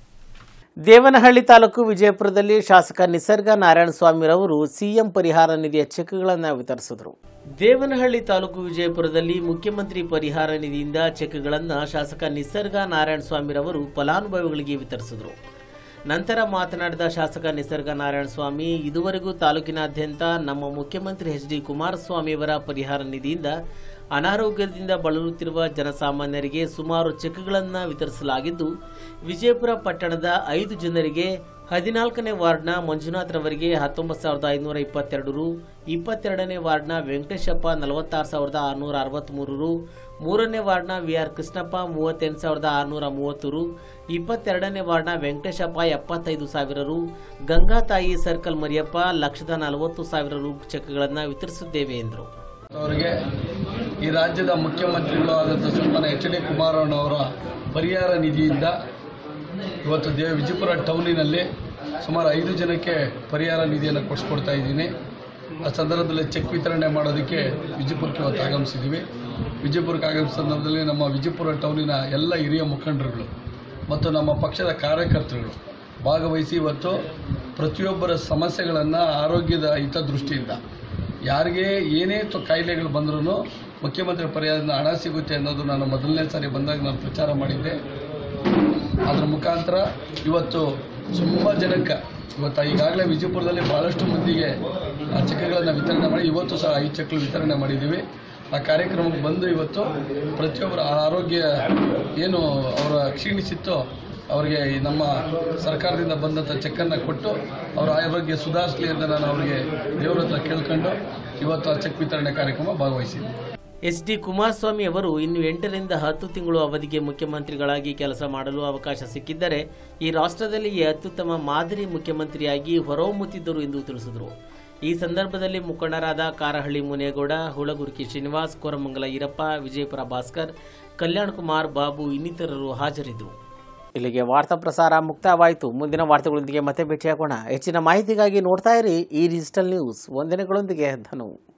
S1: ದೇವನಹಳ್ಳಿ ತಾಲೂಕು ವಿಜಯಪುರದಲ್ಲಿ ಶಾಸಕ ನಿಸರ್ಗ ನಾರಾಯಣ ಸ್ವಾಮಿರವರು ಸಿಎಂ ಪರಿಹಾರ ನಿಧಿಯ ಚೆಕ್ಗಳನ್ನು ವಿತರಿಸಿದರು ದೇವನಹಳ್ಳಿ ತಾಲೂಕು ವಿಜಯಪುರದಲ್ಲಿ ಮುಖ್ಯಮಂತ್ರಿ ಪರಿಹಾರ ನಿಧಿಯಿಂದ ಚೆಕ್ಗಳನ್ನು ಶಾಸಕ ನಿಸರ್ಗ ನಾರಾಯಣ ಸ್ವಾಮಿರವರು ಫಲಾನುಭವಿಗಳಿಗೆ ವಿತರಿಸಿದರು ನಂತರ ಮಾತನಾಡಿದ ಶಾಸಕ ನಿಸರ್ಗ ನಾರಾಯಣ ಸ್ವಾಮಿ ಇದುವರೆಗೂ ತಾಲೂಕಿನಾದ್ಯಂತ ನಮ್ಮ ಮುಖ್ಯಮಂತ್ರಿ ಎಚ್ ಡಿ ಕುಮಾರಸ್ವಾಮಿಯವರ ಪರಿಹಾರ ನಿಧಿಯಿಂದ ಅನಾರೋಗ್ಯದಿಂದ ಬಳಲುತ್ತಿರುವ ಜನಸಾಮಾನ್ಯರಿಗೆ ಸುಮಾರು ಚೆಕ್ಗಳನ್ನು ವಿತರಿಸಲಾಗಿದ್ದು ವಿಜಯಪುರ ಪಟ್ಟಣದ ಐದು ಜನರಿಗೆ ಹದಿನಾಲ್ಕನೇ ವಾರ್ಡ್ನ ಮಂಜುನಾಥ್ ರವರಿಗೆ ಹತ್ತೊಂಬತ್ತು ಸಾವಿರದ ಐನೂರ ಇಪ್ಪತ್ತೆರಡು ರು ಇಪ್ಪತ್ತೆರಡನೇ ವಾರ್ಡ್ನ ವೆಂಕಟೇಶಪ್ಪ ನಲವತ್ತಾರು ಸಾವಿರದ ಆರುನೂರ ಅರವತ್ತ್ಮೂರು ರು ಮೂರನೇ ವಾರ್ಡ್ನ ವಿ ಆರ್ ಕೃಷ್ಣಪ್ಪ ಮೂವತ್ತೆಂಟು ಸಾವಿರದ ಆರುನೂರ ಮೂವತ್ತು ರು ಇಪ್ಪತ್ತೆರಡನೇ ವಾರ್ಡ್ನ ವೆಂಕಟೇಶಪ್ಪ ಎಪ್ಪತ್ತೈದು ಸಾವಿರ ರು ಗಂಗಾತಾಯಿ ಸರ್ಕಲ್ ಮರಿಯಪ್ಪ ಲಕ್ಷದ ನಲವತ್ತು ಸಾವಿರ ರು ಚೆಕ್ಗಳನ್ನು ವಿತರಿಸಿದ್ದೇವೆ ಎಂದರು
S12: ಅವರಿಗೆ ಈ ರಾಜ್ಯದ ಮುಖ್ಯಮಂತ್ರಿಗಳು ಆದಂಥ ಸನ್ಮಾನ ಎಚ್ ಡಿ ಕುಮಾರಣ್ಣವರ ಪರಿಹಾರ ನಿಧಿಯಿಂದ ಇವತ್ತು ದೇವ ವಿಜಯಪುರ ಟೌನಿನಲ್ಲಿ ಸುಮಾರು ಐದು ಜನಕ್ಕೆ ಪರಿಹಾರ ನಿಧಿಯನ್ನು ಕೊಡಿಸ್ಕೊಡ್ತಾ ಇದ್ದೀನಿ ಆ ಸಂದರ್ಭದಲ್ಲಿ ಚೆಕ್ ವಿತರಣೆ ಮಾಡೋದಕ್ಕೆ ವಿಜಯಪುರಕ್ಕೆ ಇವತ್ತು ಆಗಮಿಸಿದ್ದೀವಿ ವಿಜಯಪುರಕ್ಕೆ ಆಗಮಿಸಿದ ಸಂದರ್ಭದಲ್ಲಿ ನಮ್ಮ ವಿಜಯಪುರ ಟೌನಿನ ಎಲ್ಲ ಹಿರಿಯ ಮುಖಂಡರುಗಳು ಮತ್ತು ನಮ್ಮ ಪಕ್ಷದ ಕಾರ್ಯಕರ್ತರುಗಳು ಭಾಗವಹಿಸಿ ಇವತ್ತು ಪ್ರತಿಯೊಬ್ಬರ ಸಮಸ್ಯೆಗಳನ್ನು ಆರೋಗ್ಯದ ಹಿತದೃಷ್ಟಿಯಿಂದ ಯಾರಿಗೆ ಏನೇ ತೊ ಕಾಯಿಲೆಗಳು ಬಂದರೂ ಮುಖ್ಯಮಂತ್ರಿ ಪರಿಹಾರದಿಂದ ಹಣ ಸಿಗುತ್ತೆ ಅನ್ನೋದು ನಾನು ಮೊದಲನೇ ಸಾರಿ ಬಂದಾಗ ನಾನು ಪ್ರಚಾರ ಮಾಡಿದ್ದೆ ಅದರ ಮುಖಾಂತರ ಇವತ್ತು ತುಂಬ ಜನಕ್ಕೆ ಇವತ್ತು ಈಗಾಗಲೇ ವಿಜಯಪುರದಲ್ಲಿ ಭಾಳಷ್ಟು ಮಂದಿಗೆ ಆ ಚೆಕ್ಗಳನ್ನು ವಿತರಣೆ ಮಾಡಿ ಇವತ್ತು ಸಹ ಐದು ಚೆಕ್ಗಳು ವಿತರಣೆ ಮಾಡಿದ್ದೀವಿ ಆ ಕಾರ್ಯಕ್ರಮಕ್ಕೆ ಬಂದು ಇವತ್ತು ಪ್ರತಿಯೊಬ್ಬರ ಆರೋಗ್ಯ ಏನು ಅವರ ಕ್ಷೀಣಿಸಿತ್ತೋ ಅವರಿಗೆ ಈ ನಮ್ಮ ಸರ್ಕಾರದಿಂದ ಬಂದಂಥ ಚೆಕ್ಕನ್ನು ಕೊಟ್ಟು ಅವರ ಆರೋಗ್ಯ ಸುಧಾರಿಸಲಿ ಅಂತ ನಾನು ಅವರಿಗೆ ದೇವರ ಹತ್ರ ಕೇಳ್ಕೊಂಡು ಇವತ್ತು ಆ ಚೆಕ್ ವಿತರಣೆ ಕಾರ್ಯಕ್ರಮ ಭಾಗವಹಿಸಿದ್ದೆ
S1: ಎಸ್ ಡಿ ಕುಮಾರಸ್ವಾಮಿ ಅವರು ಇನ್ನು ಎಂಟರಿಂದ ಹತ್ತು ತಿಂಗಳು ಅವಧಿಗೆ ಮುಖ್ಯಮಂತ್ರಿಗಳಾಗಿ ಕೆಲಸ ಮಾಡಲು ಅವಕಾಶ ಸಿಕ್ಕಿದ್ದರೆ ಈ ರಾಷ್ಟ್ರದಲ್ಲಿ ಅತ್ಯುತ್ತಮ ಮಾದರಿ ಮುಖ್ಯಮಂತ್ರಿಯಾಗಿ ಹೊರಹೊಮ್ಮುತ್ತಿದ್ದರು ಎಂದು ತಿಳಿಸಿದರು ಈ ಸಂದರ್ಭದಲ್ಲಿ ಮುಖಂಡರಾದ ಕಾರಹಳ್ಳಿ ಮುನೇಗೌಡ ಹುಳಗುರ್ಕಿ ಶ್ರೀನಿವಾಸ್ ಕೋರಮಂಗಲ ಈರಪ್ಪ ವಿಜಯಪುರ ಭಾಸ್ಕರ್ ಕಲ್ಯಾಣ್ ಕುಮಾರ್ ಬಾಬು ಇನ್ನಿತರರು ಹಾಜರಿದ್ದರು ಇಲ್ಲಿಗೆ ವಾರ್ತಾ ಪ್ರಸಾರ ಮುಕ್ತಾಯವಾಯಿತು ಮುಂದಿನ ವಾರ್ತೆಗಳೊಂದಿಗೆ ಮತ್ತೆ ಭೇಟಿಯಾಗೋಣ ಹೆಚ್ಚಿನ ಮಾಹಿತಿಗಾಗಿ ನೋಡ್ತಾ ಇರಿ ಈ ಡಿಜಿಟಲ್ ನ್ಯೂಸ್ ವಂದನೆಗಳೊಂದಿಗೆ ಧನು